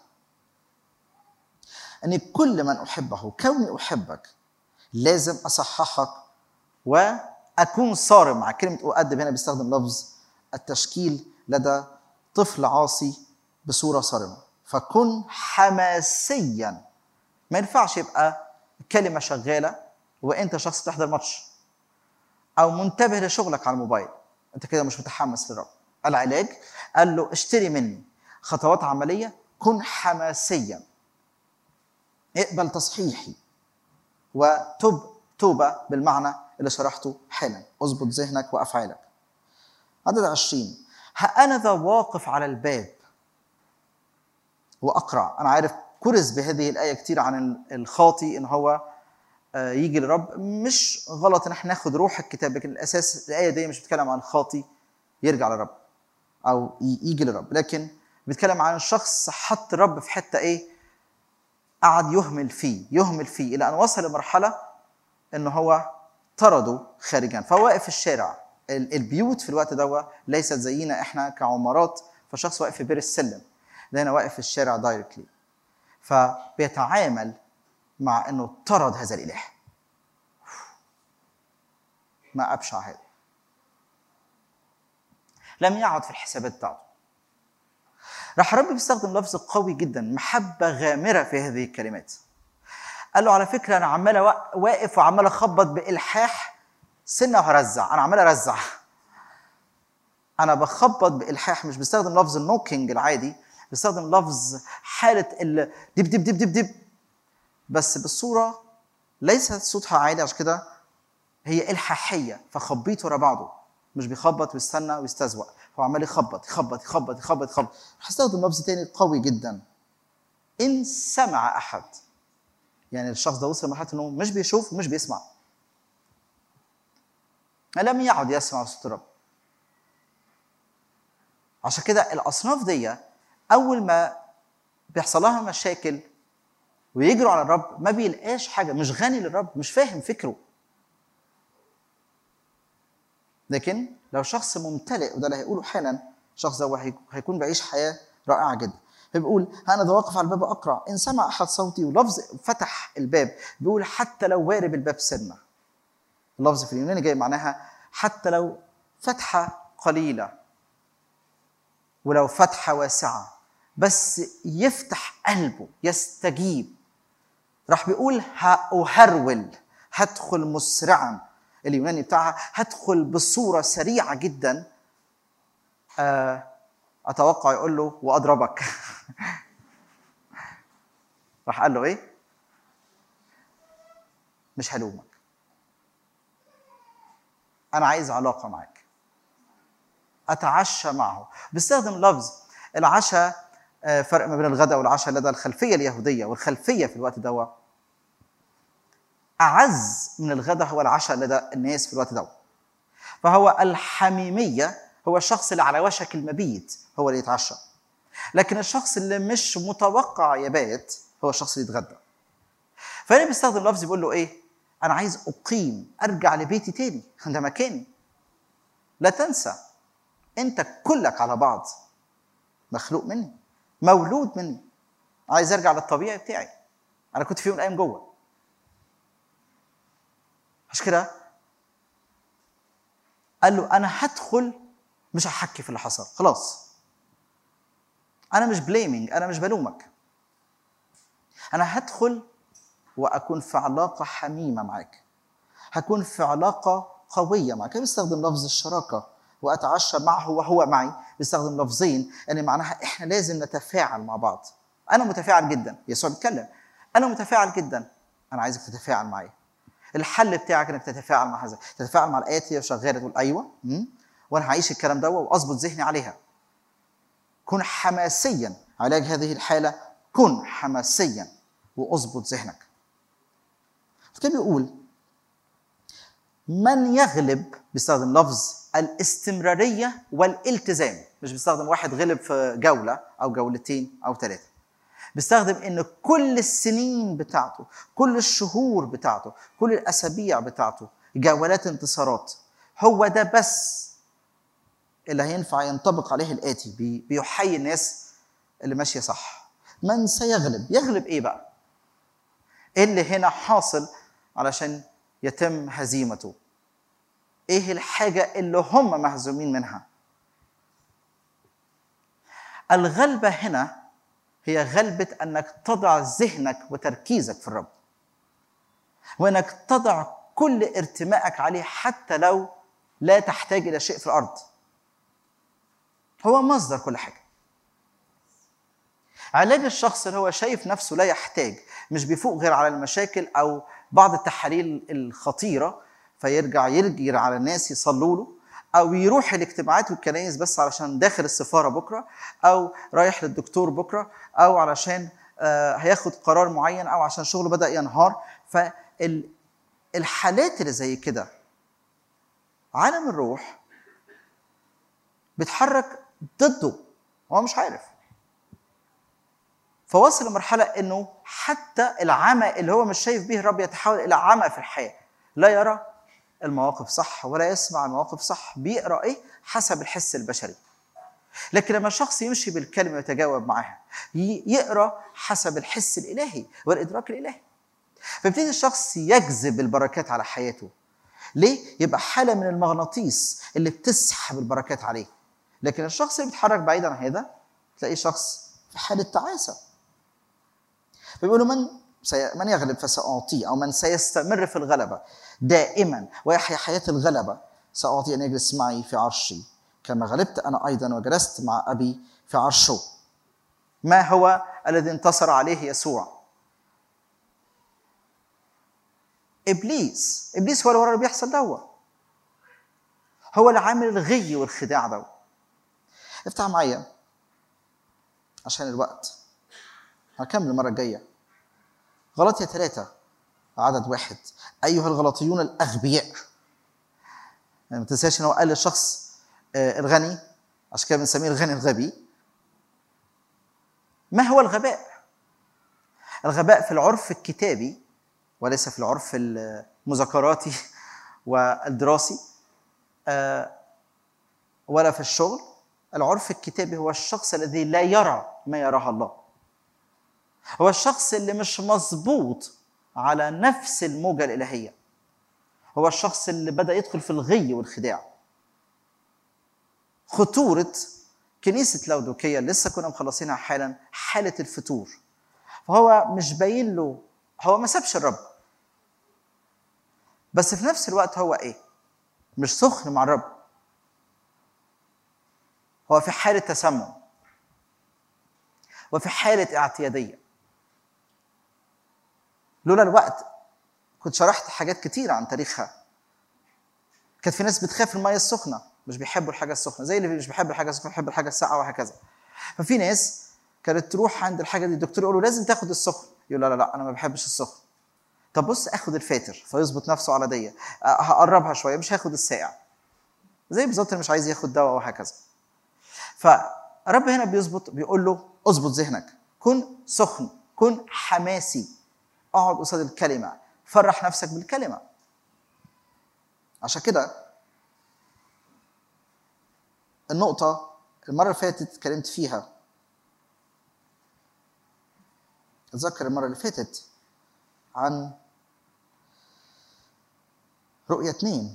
ان كل من احبه كوني احبك لازم اصححك واكون صارم مع كلمه اؤدب هنا بيستخدم لفظ التشكيل لدى طفل عاصي بصوره صارمه فكن حماسيا ما ينفعش يبقى كلمه شغاله وانت شخص تحضر ماتش او منتبه لشغلك على الموبايل انت كده مش متحمس للرب العلاج قال له اشتري مني خطوات عمليه كن حماسيا اقبل تصحيحي وتب توبة بالمعنى اللي شرحته حالا اظبط ذهنك وأفعالك عدد عشرين ها أنا ذا واقف على الباب وأقرع أنا عارف كرز بهذه الآية كتير عن الخاطي إن هو آه، يجي للرب مش غلط إن احنا ناخد روح الكتاب لكن الأساس الآية دي مش بتتكلم عن الخاطي يرجع للرب أو ي- يجي للرب لكن بيتكلم عن شخص حط الرب في حتة إيه قعد يهمل فيه يهمل فيه إلى أن وصل لمرحلة إن هو طرده خارجا فهو واقف في الشارع ال- البيوت في الوقت ده ليست زينا احنا كعمارات فشخص واقف في بير السلم ده هنا واقف في الشارع دايركتلي فبيتعامل مع انه طرد هذا الاله ما ابشع هذا لم يعد في الحسابات بتاعته راح ربي بيستخدم لفظ قوي جدا محبه غامره في هذه الكلمات قال له على فكره انا عمال وا- واقف وعمال اخبط بالحاح سنه وهرزع انا عمال ارزع انا بخبط بالحاح مش بستخدم لفظ النوكينج العادي بستخدم لفظ حاله ال دب دب دب دب دب بس بالصوره ليست صوتها عالي عشان كده هي الحاحيه فخبيط ورا بعضه مش بيخبط ويستنى ويستزوق هو عمال يخبط يخبط يخبط يخبط يخبط هستخدم لفظ تاني قوي جدا ان سمع احد يعني الشخص ده وصل لمرحله انه مش بيشوف ومش بيسمع لم يعد يسمع صوت الرب عشان كده الاصناف دي اول ما بيحصل لها مشاكل ويجروا على الرب ما بيلقاش حاجه مش غني للرب مش فاهم فكره لكن لو شخص ممتلئ وده اللي هيقوله حالا الشخص ده هو هي- هيكون بيعيش حياه رائعه جدا فبيقول ها انا ذا واقف على الباب اقرع ان سمع احد صوتي ولفظ فتح الباب بيقول حتى لو وارب الباب سنه اللفظ في اليوناني جاي معناها حتى لو فتحه قليله ولو فتحه واسعه بس يفتح قلبه يستجيب راح بيقول هأهرول هدخل مسرعا اليوناني بتاعها هدخل بصورة سريعة جدا آه، أتوقع يقول له وأضربك راح قال له إيه؟ مش هلومك أنا عايز علاقة معاك أتعشى معه بيستخدم لفظ العشاء آه، فرق ما بين الغداء والعشاء لدى الخلفية اليهودية والخلفية في الوقت ده أعز من الغداء هو العشاء لدى الناس في الوقت ده فهو الحميمية هو الشخص اللي على وشك المبيت هو اللي يتعشى لكن الشخص اللي مش متوقع يبات هو الشخص اللي يتغدى فهنا بيستخدم لفظ بيقول له ايه انا عايز اقيم ارجع لبيتي تاني ده مكاني لا تنسى انت كلك على بعض مخلوق مني مولود مني عايز ارجع للطبيعي بتاعي انا كنت في يوم من الايام جوه عشان كده قال له انا هدخل مش هحكي في اللي حصل خلاص انا مش بليمنج انا مش بلومك انا هدخل واكون في علاقه حميمه معاك هكون في علاقه قويه معاك بيستخدم لفظ الشراكه واتعشى معه وهو معي بيستخدم لفظين يعني معناها احنا لازم نتفاعل مع بعض انا متفاعل جدا يسوع بيتكلم انا متفاعل جدا انا عايزك تتفاعل معايا الحل بتاعك انك تتفاعل مع هذا تتفاعل مع الايات هي شغاله تقول ايوه مم. وانا هعيش الكلام ده واظبط ذهني عليها كن حماسيا علاج هذه الحاله كن حماسيا واظبط ذهنك فكان بيقول من يغلب بيستخدم لفظ الاستمراريه والالتزام مش بيستخدم واحد غلب في جوله او جولتين او ثلاثه بيستخدم ان كل السنين بتاعته كل الشهور بتاعته كل الاسابيع بتاعته جولات انتصارات هو ده بس اللي هينفع ينطبق عليه الاتي بي- بيحيي الناس اللي ماشيه صح من سيغلب يغلب ايه بقى ايه اللي هنا حاصل علشان يتم هزيمته ايه الحاجه اللي هم مهزومين منها الغلبه هنا هي غلبة أنك تضع ذهنك وتركيزك في الرب وأنك تضع كل ارتمائك عليه حتى لو لا تحتاج إلى شيء في الأرض هو مصدر كل حاجة علاج الشخص اللي هو شايف نفسه لا يحتاج مش بيفوق غير على المشاكل او بعض التحاليل الخطيره فيرجع يرجع على الناس يصلوا له او يروح الاجتماعات والكنايس بس علشان داخل السفاره بكره او رايح للدكتور بكره او علشان آه، هياخد قرار معين او عشان شغله بدا ينهار فالحالات اللي زي كده عالم الروح بيتحرك ضده هو مش عارف فوصل لمرحلة انه حتى العمى اللي هو مش شايف به الرب يتحول الى عمى في الحياة لا يرى المواقف صح ولا يسمع المواقف صح بيقرا ايه حسب الحس البشري لكن لما شخص يمشي بالكلمة ويتجاوب معاها ي- يقرا حسب الحس الالهي والادراك الالهي فيبتدي الشخص يجذب البركات على حياته ليه؟ يبقى حالة من المغناطيس اللي بتسحب البركات عليه لكن الشخص اللي بيتحرك بعيد عن هذا تلاقيه شخص في حالة تعاسة فبيقولوا من سي... من يغلب فسأعطيه أو من سيستمر في الغلبة دائما ويحيا حياة الغلبة سأعطي أن يجلس معي في عرشي كما غلبت أنا أيضا وجلست مع أبي في عرشه ما هو الذي انتصر عليه يسوع ابليس ابليس هو اللي ورا اللي بيحصل دوا هو اللي عامل الغي والخداع دوا افتح معايا عشان الوقت هكمل المره الجايه غلطية ثلاثة عدد واحد أيها الغلطيون الأغبياء يعني ما تنساش إن هو قال للشخص آه، الغني عشان كده بنسميه الغني الغبي ما هو الغباء؟ الغباء في العرف الكتابي وليس في العرف المذكراتي والدراسي آه، ولا في الشغل العرف الكتابي هو الشخص الذي لا يرى ما يراه الله هو الشخص اللي مش مظبوط على نفس الموجة الإلهية هو الشخص اللي بدأ يدخل في الغي والخداع خطورة كنيسة لودوكية اللي لسه كنا مخلصينها حالا حالة الفتور فهو مش باين له هو ما سابش الرب بس في نفس الوقت هو ايه مش سخن مع الرب هو في حالة تسمم وفي حالة اعتيادية لولا الوقت كنت شرحت حاجات كتير عن تاريخها كانت في ناس بتخاف المية السخنة مش بيحبوا الحاجة السخنة زي اللي مش بيحب الحاجة السخنة بيحب الحاجة الساقعة وهكذا ففي ناس كانت تروح عند الحاجة دي الدكتور يقول له لازم تاخد السخن يقول لا لا لا أنا ما بحبش السخن طب بص اخد الفاتر فيظبط نفسه على دي أه، هقربها شوية مش هاخد الساقع زي بالظبط اللي مش عايز ياخد دواء وهكذا فرب هنا بيظبط بيقول له اظبط ذهنك كن سخن كن حماسي اقعد قصاد الكلمه فرح نفسك بالكلمه عشان كده النقطة المرة اللي فاتت اتكلمت فيها اتذكر المرة اللي فاتت عن رؤية اتنين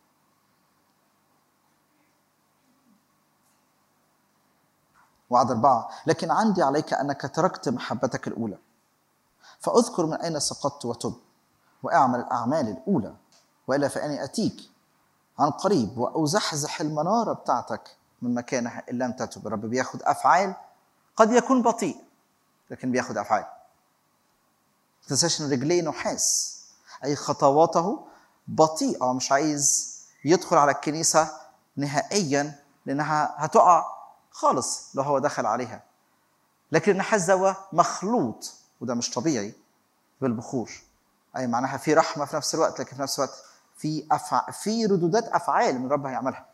وعد أربعة لكن عندي عليك أنك تركت محبتك الأولى فأذكر من أين سقطت وتب وأعمل الأعمال الأولى وإلا فأني أتيك عن قريب وأزحزح المنارة بتاعتك من مكانها إن لم تتب الرب بياخد أفعال قد يكون بطيء لكن بياخد أفعال ما تنساش إن رجليه نحاس أي خطواته بطيئة مش عايز يدخل على الكنيسة نهائيا لأنها هتقع خالص لو هو دخل عليها لكن النحاس ده مخلوط وده مش طبيعي بالبخور اي معناها في رحمه في نفس الوقت لكن في نفس الوقت في أفع... في ردودات افعال من الرب هيعملها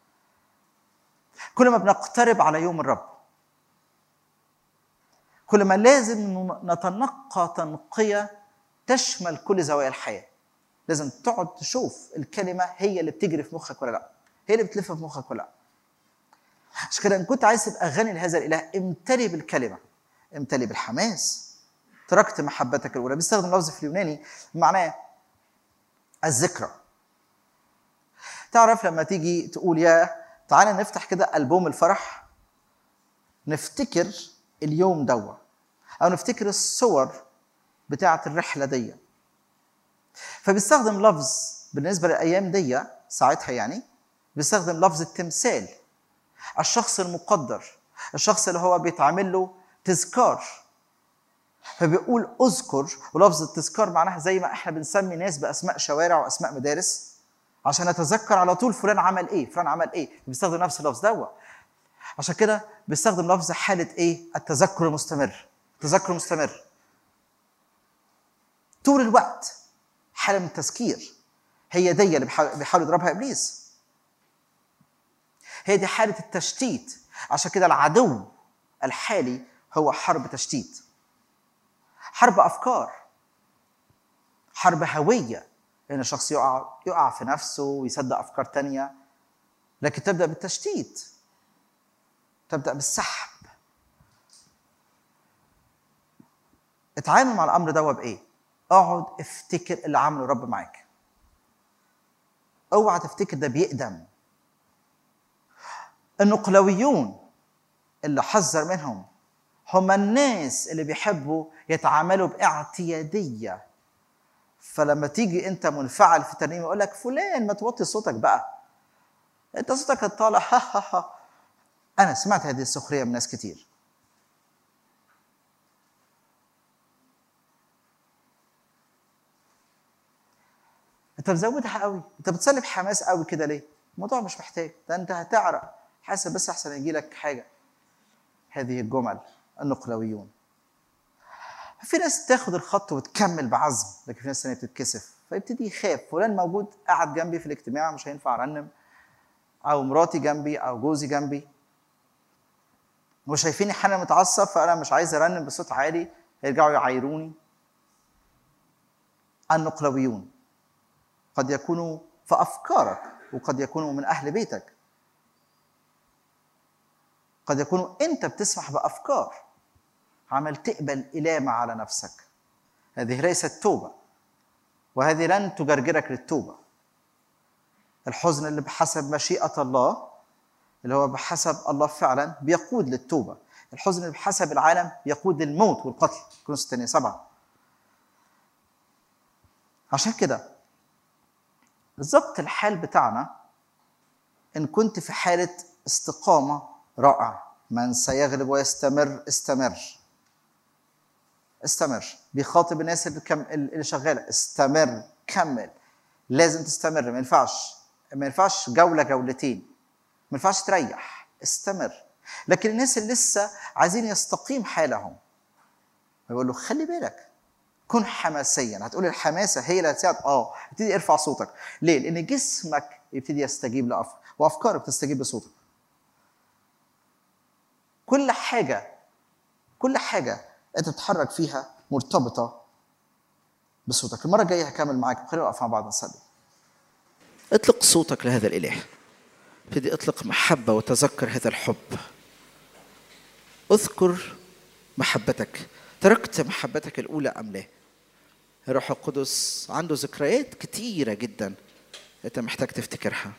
كل ما بنقترب على يوم الرب كل ما لازم نتنقى تنقيه تشمل كل زوايا الحياه لازم تقعد تشوف الكلمه هي اللي بتجري في مخك ولا لا هي اللي بتلف في مخك ولا لا عشان كده ان كنت عايز تبقى غني لهذا الاله امتلي بالكلمه امتلي بالحماس تركت محبتك الاولى بيستخدم لفظ في اليوناني معناه الذكرى تعرف لما تيجي تقول يا تعالى نفتح كده البوم الفرح نفتكر اليوم دوا او نفتكر الصور بتاعه الرحله دي فبيستخدم لفظ بالنسبه للايام دي ساعتها يعني بيستخدم لفظ التمثال الشخص المقدر الشخص اللي هو بيتعمل له تذكار فبيقول اذكر ولفظ التذكار معناها زي ما احنا بنسمي ناس باسماء شوارع واسماء مدارس عشان نتذكر على طول فلان عمل ايه فلان عمل ايه بيستخدم نفس اللفظ دوت عشان كده بيستخدم لفظ حاله ايه التذكر المستمر التذكر المستمر طول الوقت حاله من التذكير هي دي اللي بيحاول بيحاول يضربها ابليس هي دي حاله التشتيت عشان كده العدو الحالي هو حرب تشتيت حرب افكار حرب هويه ان الشخص يقع يقع في نفسه ويصدق افكار تانية لكن تبدا بالتشتيت تبدا بالسحب اتعامل مع الامر ده بايه اقعد افتكر اللي عمله الرب معاك اوعى تفتكر ده بيقدم النقلويون اللي حذر منهم هم الناس اللي بيحبوا يتعاملوا باعتياديه فلما تيجي انت منفعل في ترنيمه يقول لك فلان ما توطي صوتك بقى انت صوتك طالع ها ها ها انا سمعت هذه السخريه من ناس كتير انت مزودها قوي انت بتصلي بحماس قوي كده ليه الموضوع مش محتاج ده انت هتعرق حاسب بس احسن يجي لك حاجه هذه الجمل النقلويون في ناس تاخد الخط وتكمل بعزم لكن في ناس ثانيه بتتكسف فيبتدي يخاف فلان موجود قاعد جنبي في الاجتماع مش هينفع ارنم او مراتي جنبي او جوزي جنبي وشايفيني حالا متعصب فانا مش عايز ارنم بصوت عالي هيرجعوا يعايروني النقلويون قد يكونوا في افكارك وقد يكونوا من اهل بيتك قد يكونوا انت بتسمح بافكار عمل تقبل إلامة على نفسك هذه ليست توبة وهذه لن تجرجرك للتوبة الحزن اللي بحسب مشيئة الله اللي هو بحسب الله فعلا بيقود للتوبة الحزن اللي بحسب العالم بيقود للموت والقتل كنوس الثانية سبعة عشان كده بالظبط الحال بتاعنا إن كنت في حالة استقامة رائع من سيغلب ويستمر استمر استمر بيخاطب الناس اللي, كم... اللي شغاله استمر كمل لازم تستمر ما ينفعش ما ينفعش جوله جولتين ما ينفعش تريح استمر لكن الناس اللي لسه عايزين يستقيم حالهم بيقول له خلي بالك كن حماسيا هتقول الحماسه هي اللي هتساعد اه ابتدي ارفع صوتك ليه؟ لان جسمك يبتدي يستجيب لافكار وافكارك بتستجيب لصوتك كل حاجه كل حاجه انت بتتحرك فيها مرتبطه بصوتك المره الجايه هكمل معاك خلينا نقف مع بعض نصلي اطلق صوتك لهذا الاله ابتدي اطلق محبه وتذكر هذا الحب اذكر محبتك تركت محبتك الاولى ام لا الروح القدس عنده ذكريات كتيره جدا انت محتاج تفتكرها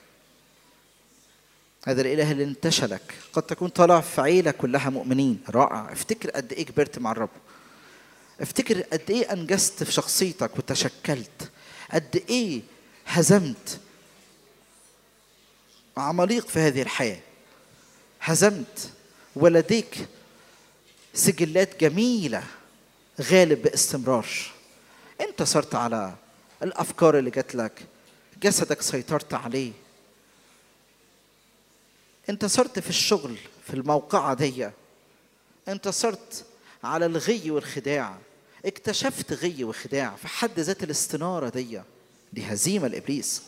هذا الاله اللي انتشلك قد تكون طالع في عيله كلها مؤمنين رائع افتكر قد ايه كبرت مع الرب افتكر قد ايه انجزت في شخصيتك وتشكلت قد ايه هزمت عماليق في هذه الحياه هزمت ولديك سجلات جميله غالب باستمرار انتصرت على الافكار اللي جات لك جسدك سيطرت عليه انتصرت في الشغل في الموقعة دي انتصرت على الغي والخداع اكتشفت غي وخداع في حد ذات الاستنارة دي دي هزيمة لإبليس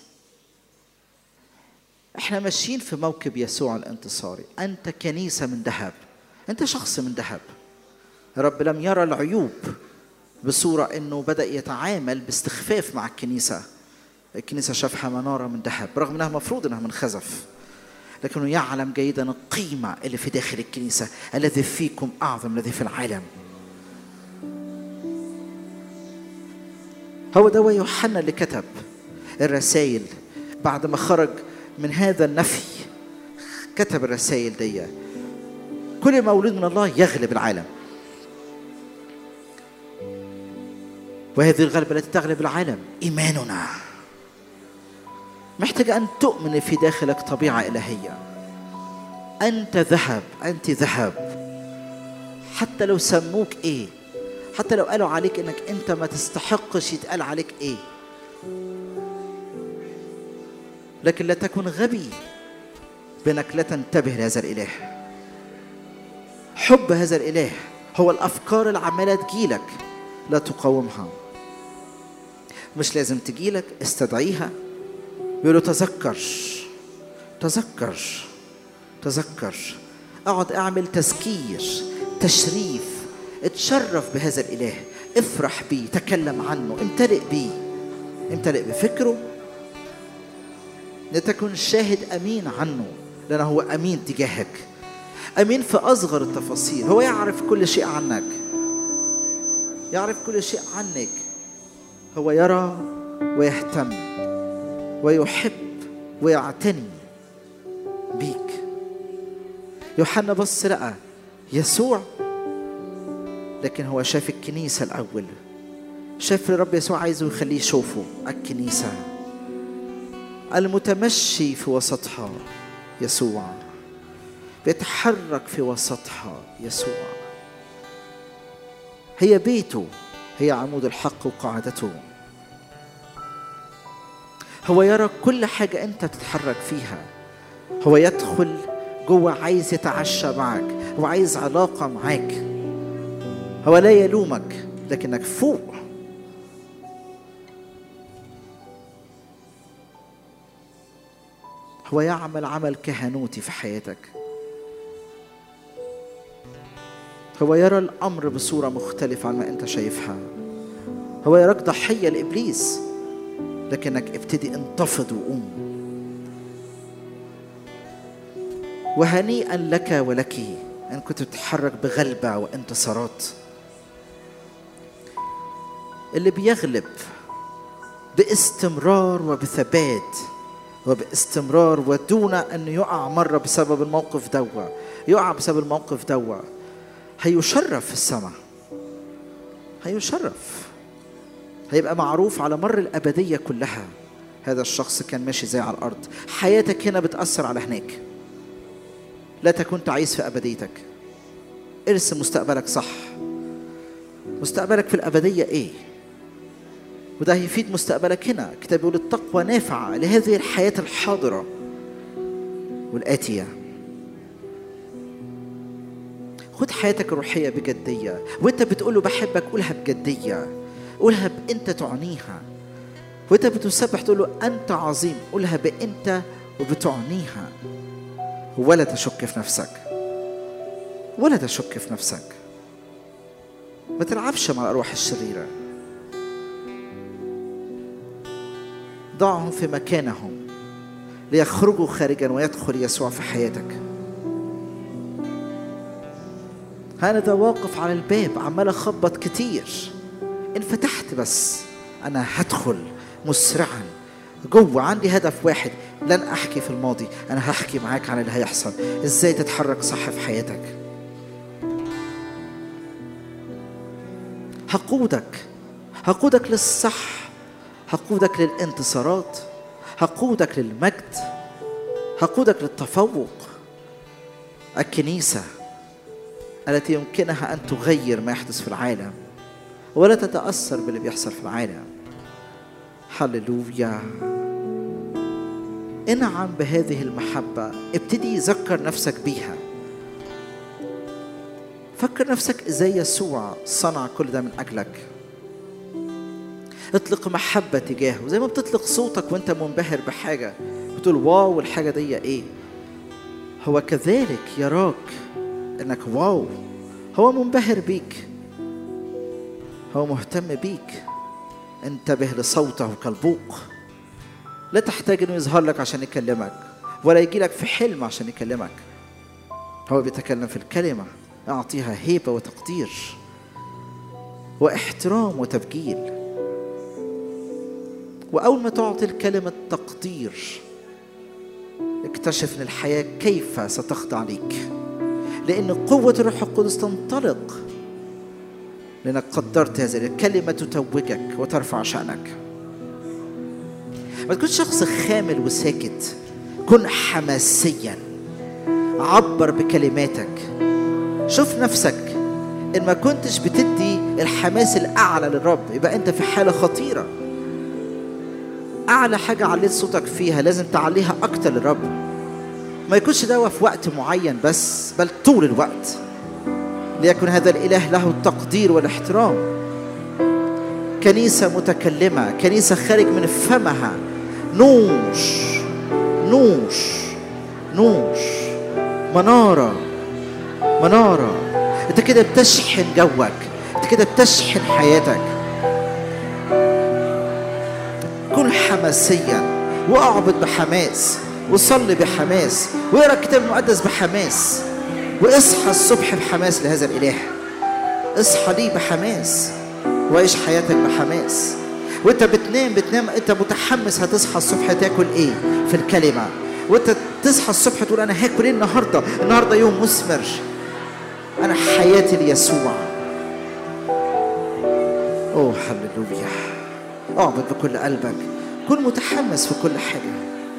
احنا ماشيين في موكب يسوع الانتصاري انت كنيسة من ذهب انت شخص من ذهب رب لم يرى العيوب بصورة انه بدأ يتعامل باستخفاف مع الكنيسة الكنيسة شافها منارة من ذهب رغم انها مفروض انها من خزف لكنه يعلم جيدا القيمة اللي في داخل الكنيسة الذي فيكم أعظم الذي في العالم هو ده يوحنا اللي كتب الرسائل بعد ما خرج من هذا النفي كتب الرسائل دي كل مولود من الله يغلب العالم وهذه الغلبة التي تغلب العالم إيماننا محتاج أن تؤمن في داخلك طبيعة إلهية أنت ذهب أنت ذهب حتى لو سموك ايه حتى لو قالوا عليك انك انت ما تستحقش يتقال عليك ايه لكن لا تكن غبي بانك لا تنتبه لهذا الاله حب هذا الاله هو الافكار اللي عماله تجيلك لا تقاومها مش لازم تجيلك استدعيها بيقولوا تذكر تذكر تذكر اقعد اعمل تذكير تشريف اتشرف بهذا الاله افرح بيه تكلم عنه امتلئ بيه امتلئ بفكره لتكن شاهد امين عنه لانه هو امين تجاهك امين في اصغر التفاصيل هو يعرف كل شيء عنك يعرف كل شيء عنك هو يرى ويهتم ويحب ويعتني بيك يوحنا بص لقى يسوع لكن هو شاف الكنيسة الأول شاف الرب يسوع عايزه يخليه يشوفه الكنيسة المتمشي في وسطها يسوع بيتحرك في وسطها يسوع هي بيته هي عمود الحق وقاعدته هو يرى كل حاجة أنت بتتحرك فيها هو يدخل جوه عايز يتعشى معك هو عايز علاقة معاك هو لا يلومك لكنك فوق هو يعمل عمل كهنوتي في حياتك هو يرى الأمر بصورة مختلفة عن ما أنت شايفها هو يراك ضحية لإبليس لكنك ابتدي انتفض وقوم وهنيئا لك ولك ان كنت بتتحرك بغلبه وانتصارات اللي بيغلب باستمرار وبثبات وباستمرار ودون ان يقع مره بسبب الموقف دوا يقع بسبب الموقف دوا هيشرف في السماء هيشرف هيبقى معروف على مر الابديه كلها هذا الشخص كان ماشي زي على الارض حياتك هنا بتاثر على هناك لا تكن تعيس في ابديتك ارسم مستقبلك صح مستقبلك في الابديه ايه وده هيفيد مستقبلك هنا الكتاب بيقول التقوى نافعه لهذه الحياه الحاضره والاتيه خد حياتك الروحيه بجديه وانت بتقول له بحبك قولها بجديه قولها بانت تعنيها وانت بتسبح تقول له انت عظيم قولها بانت وبتعنيها ولا تشك في نفسك ولا تشك في نفسك ما تلعبش مع الارواح الشريره ضعهم في مكانهم ليخرجوا خارجا ويدخل يسوع في حياتك انا ده واقف على الباب عمال اخبط كتير ان فتحت بس انا هدخل مسرعا جوه عندي هدف واحد لن احكي في الماضي انا هحكي معاك عن اللي هيحصل ازاي تتحرك صح في حياتك هقودك هقودك للصح هقودك للانتصارات هقودك للمجد هقودك للتفوق الكنيسه التي يمكنها ان تغير ما يحدث في العالم ولا تتاثر باللي بيحصل في العالم هللويا انعم بهذه المحبة ابتدي ذكر نفسك بيها فكر نفسك ازاي يسوع صنع كل ده من اجلك اطلق محبة تجاهه زي ما بتطلق صوتك وانت منبهر بحاجة بتقول واو الحاجة دي ايه هو كذلك يراك انك واو هو منبهر بيك هو مهتم بيك انتبه لصوته كالبوق لا تحتاج انه يظهر لك عشان يكلمك ولا يجي لك في حلم عشان يكلمك هو بيتكلم في الكلمة أعطيها هيبة وتقدير واحترام وتبجيل وأول ما تعطي الكلمة تقدير اكتشف ان الحياة كيف ستخضع ليك لأن قوة الروح القدس تنطلق لأنك قدرت هذه الكلمة تتوجك وترفع شأنك ما تكونش شخص خامل وساكت كن حماسيا عبر بكلماتك شوف نفسك ان ما كنتش بتدي الحماس الاعلى للرب يبقى انت في حاله خطيره اعلى حاجه عليت صوتك فيها لازم تعليها اكتر للرب ما يكونش ده في وقت معين بس بل طول الوقت ليكن هذا الاله له التقدير والاحترام كنيسه متكلمه كنيسه خارج من فمها نوش نوش نوش مناره مناره انت كده بتشحن جوك انت كده بتشحن حياتك كن حماسيا واعبد بحماس وصلي بحماس واقرا الكتاب المقدس بحماس واصحى الصبح بحماس لهذا الاله اصحى ليه بحماس وعيش حياتك بحماس وانت بتنام بتنام انت متحمس هتصحى الصبح تاكل ايه في الكلمه وانت تصحى الصبح تقول انا هاكل ايه النهارده النهارده يوم مثمر انا حياتي ليسوع اوه هللويا اعبد بكل قلبك كن متحمس في كل حاجه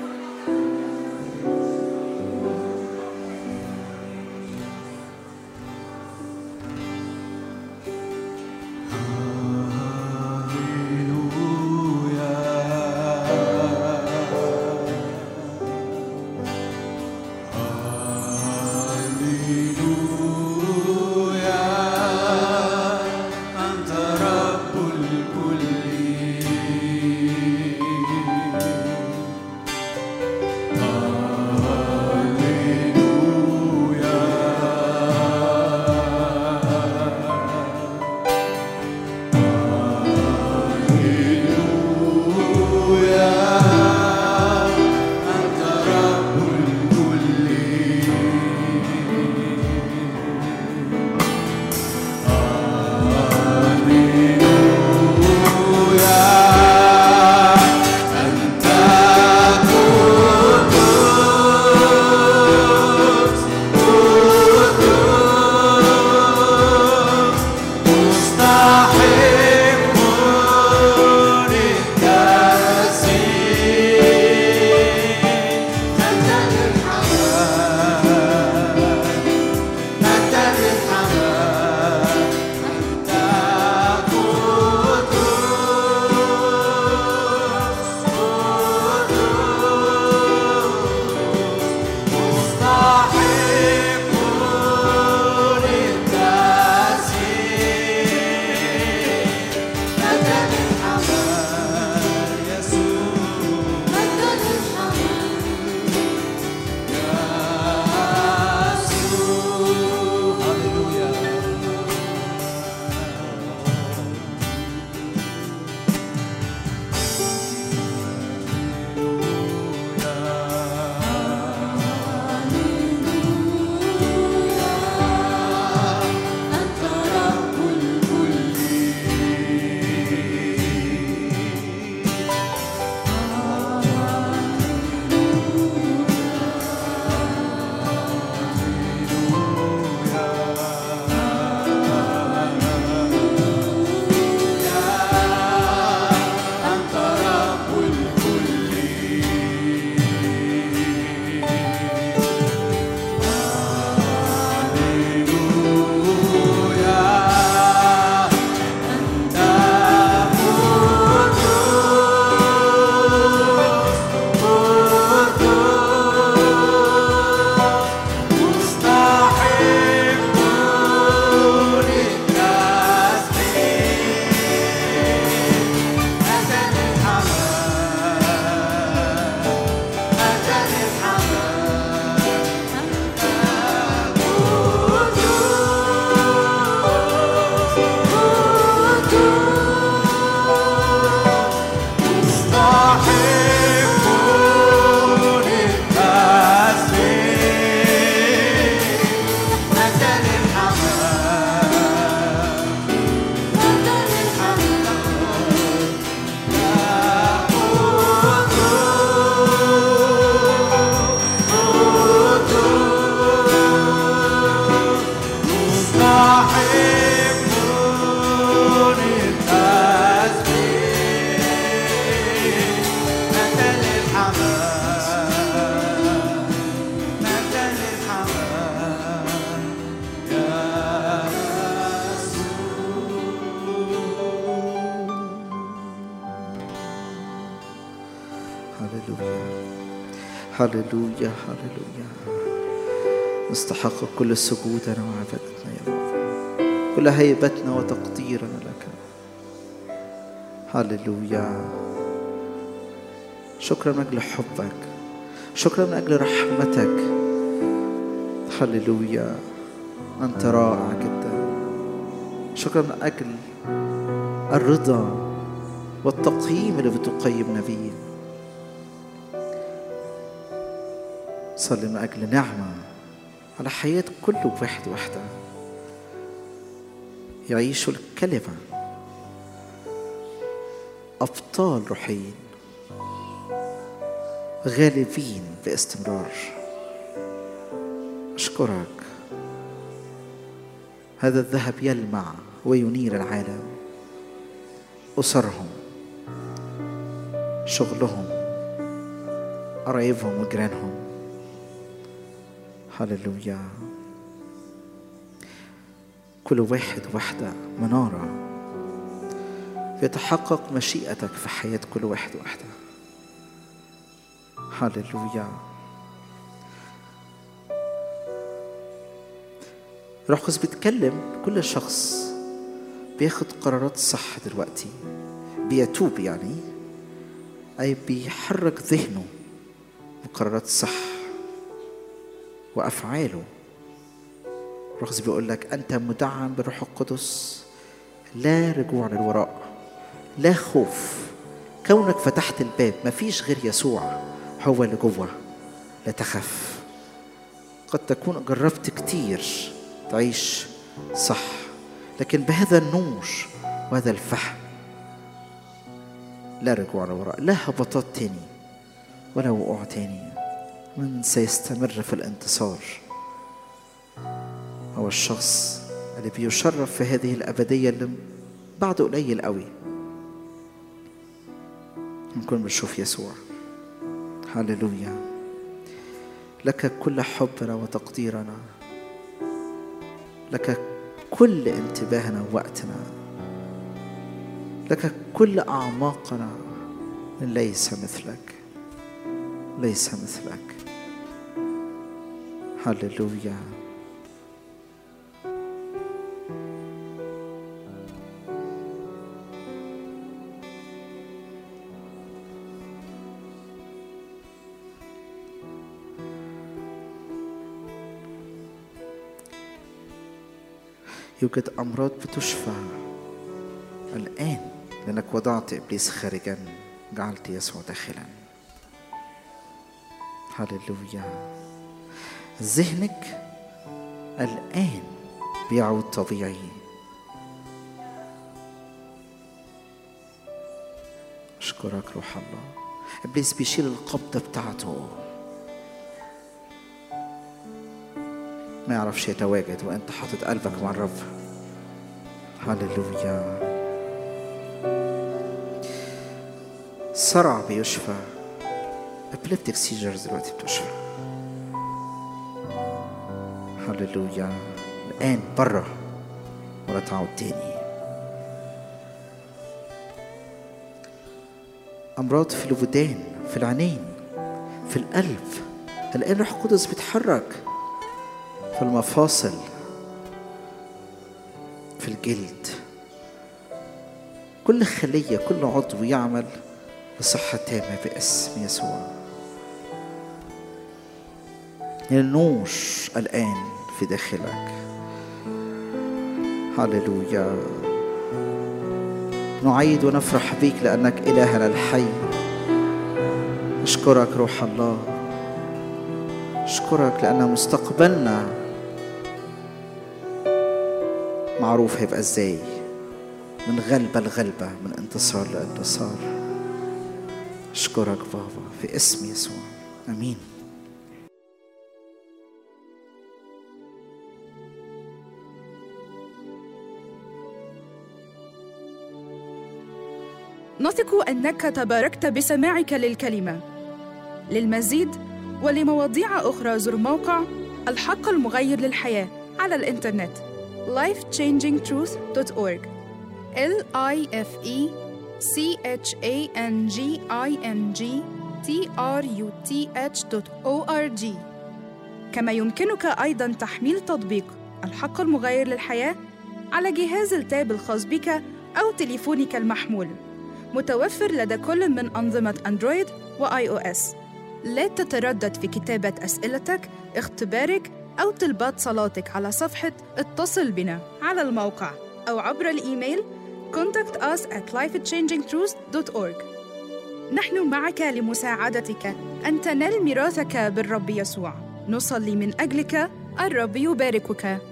أنت رب الكل هللويا هللويا نستحق كل سجودنا وعبادتنا يا رب كل هيبتنا وتقديرنا لك هللويا شكرا من اجل حبك شكرا من اجل رحمتك هللويا انت رائع جدا شكرا من اجل الرضا والتقييم اللي بتقيمنا بيه صلي من أجل نعمة على حياة كل واحد واحدة يعيشوا الكلمة أبطال روحيين غالبين باستمرار أشكرك هذا الذهب يلمع وينير العالم أسرهم شغلهم قرايبهم وجيرانهم هللويا كل واحد واحدة منارة يتحقق مشيئتك في حياة كل واحد واحدة هللويا روح القدس بيتكلم كل شخص بياخد قرارات صح دلوقتي بيتوب يعني أي بيحرك ذهنه بقرارات صح وأفعاله روح القدس بيقول لك أنت مدعم بالروح القدس لا رجوع للوراء لا خوف كونك فتحت الباب مفيش غير يسوع هو اللي جوه لا تخف قد تكون جربت كتير تعيش صح لكن بهذا النور وهذا الفهم لا رجوع لوراء لا هبطات تاني ولا وقوع تاني من سيستمر في الانتصار هو الشخص اللي بيشرف في هذه الأبدية اللي بعد قليل قوي نكون بنشوف يسوع هللويا لك كل حبنا وتقديرنا لك كل انتباهنا ووقتنا لك كل أعماقنا ليس مثلك ليس مثلك هللويا يوجد أمراض بتشفى الآن لأنك وضعت إبليس خارجا جعلت يسوع داخلا هللويا ذهنك الآن بيعود طبيعي أشكرك روح الله إبليس بيشيل القبضة بتاعته ما يعرفش يتواجد وأنت حاطط قلبك مع الرب هللويا صرع بيشفى ابليبتيك سيجرز دلوقتي بتشفى هللويا الآن برا ولا تعود تاني أمراض في الودان في العينين في القلب الآن روح القدس بيتحرك في المفاصل في الجلد كل خلية كل عضو يعمل بصحة تامة باسم يسوع النور الآن في داخلك هللويا نعيد ونفرح بيك لأنك إلهنا الحي أشكرك روح الله أشكرك لأن مستقبلنا معروف هيبقى ازاي من غلبة لغلبة من انتصار لانتصار أشكرك بابا في اسم يسوع أمين نثق انك تباركت بسماعك للكلمه للمزيد ولمواضيع اخرى زر موقع الحق المغير للحياه على الانترنت lifechangingtruth.org l i f e c h a n g i n g truth.org كما يمكنك أيضا تحميل تطبيق الحق المغير للحياة على جهاز التاب الخاص بك أو تليفونك المحمول متوفر لدى كل من أنظمة أندرويد وآي أو إس لا تتردد في كتابة أسئلتك، اختبارك أو طلبات صلاتك على صفحة اتصل بنا على الموقع أو عبر الإيميل contact us at lifechangingtruth.org نحن معك لمساعدتك أن تنال ميراثك بالرب يسوع نصلي من أجلك الرب يباركك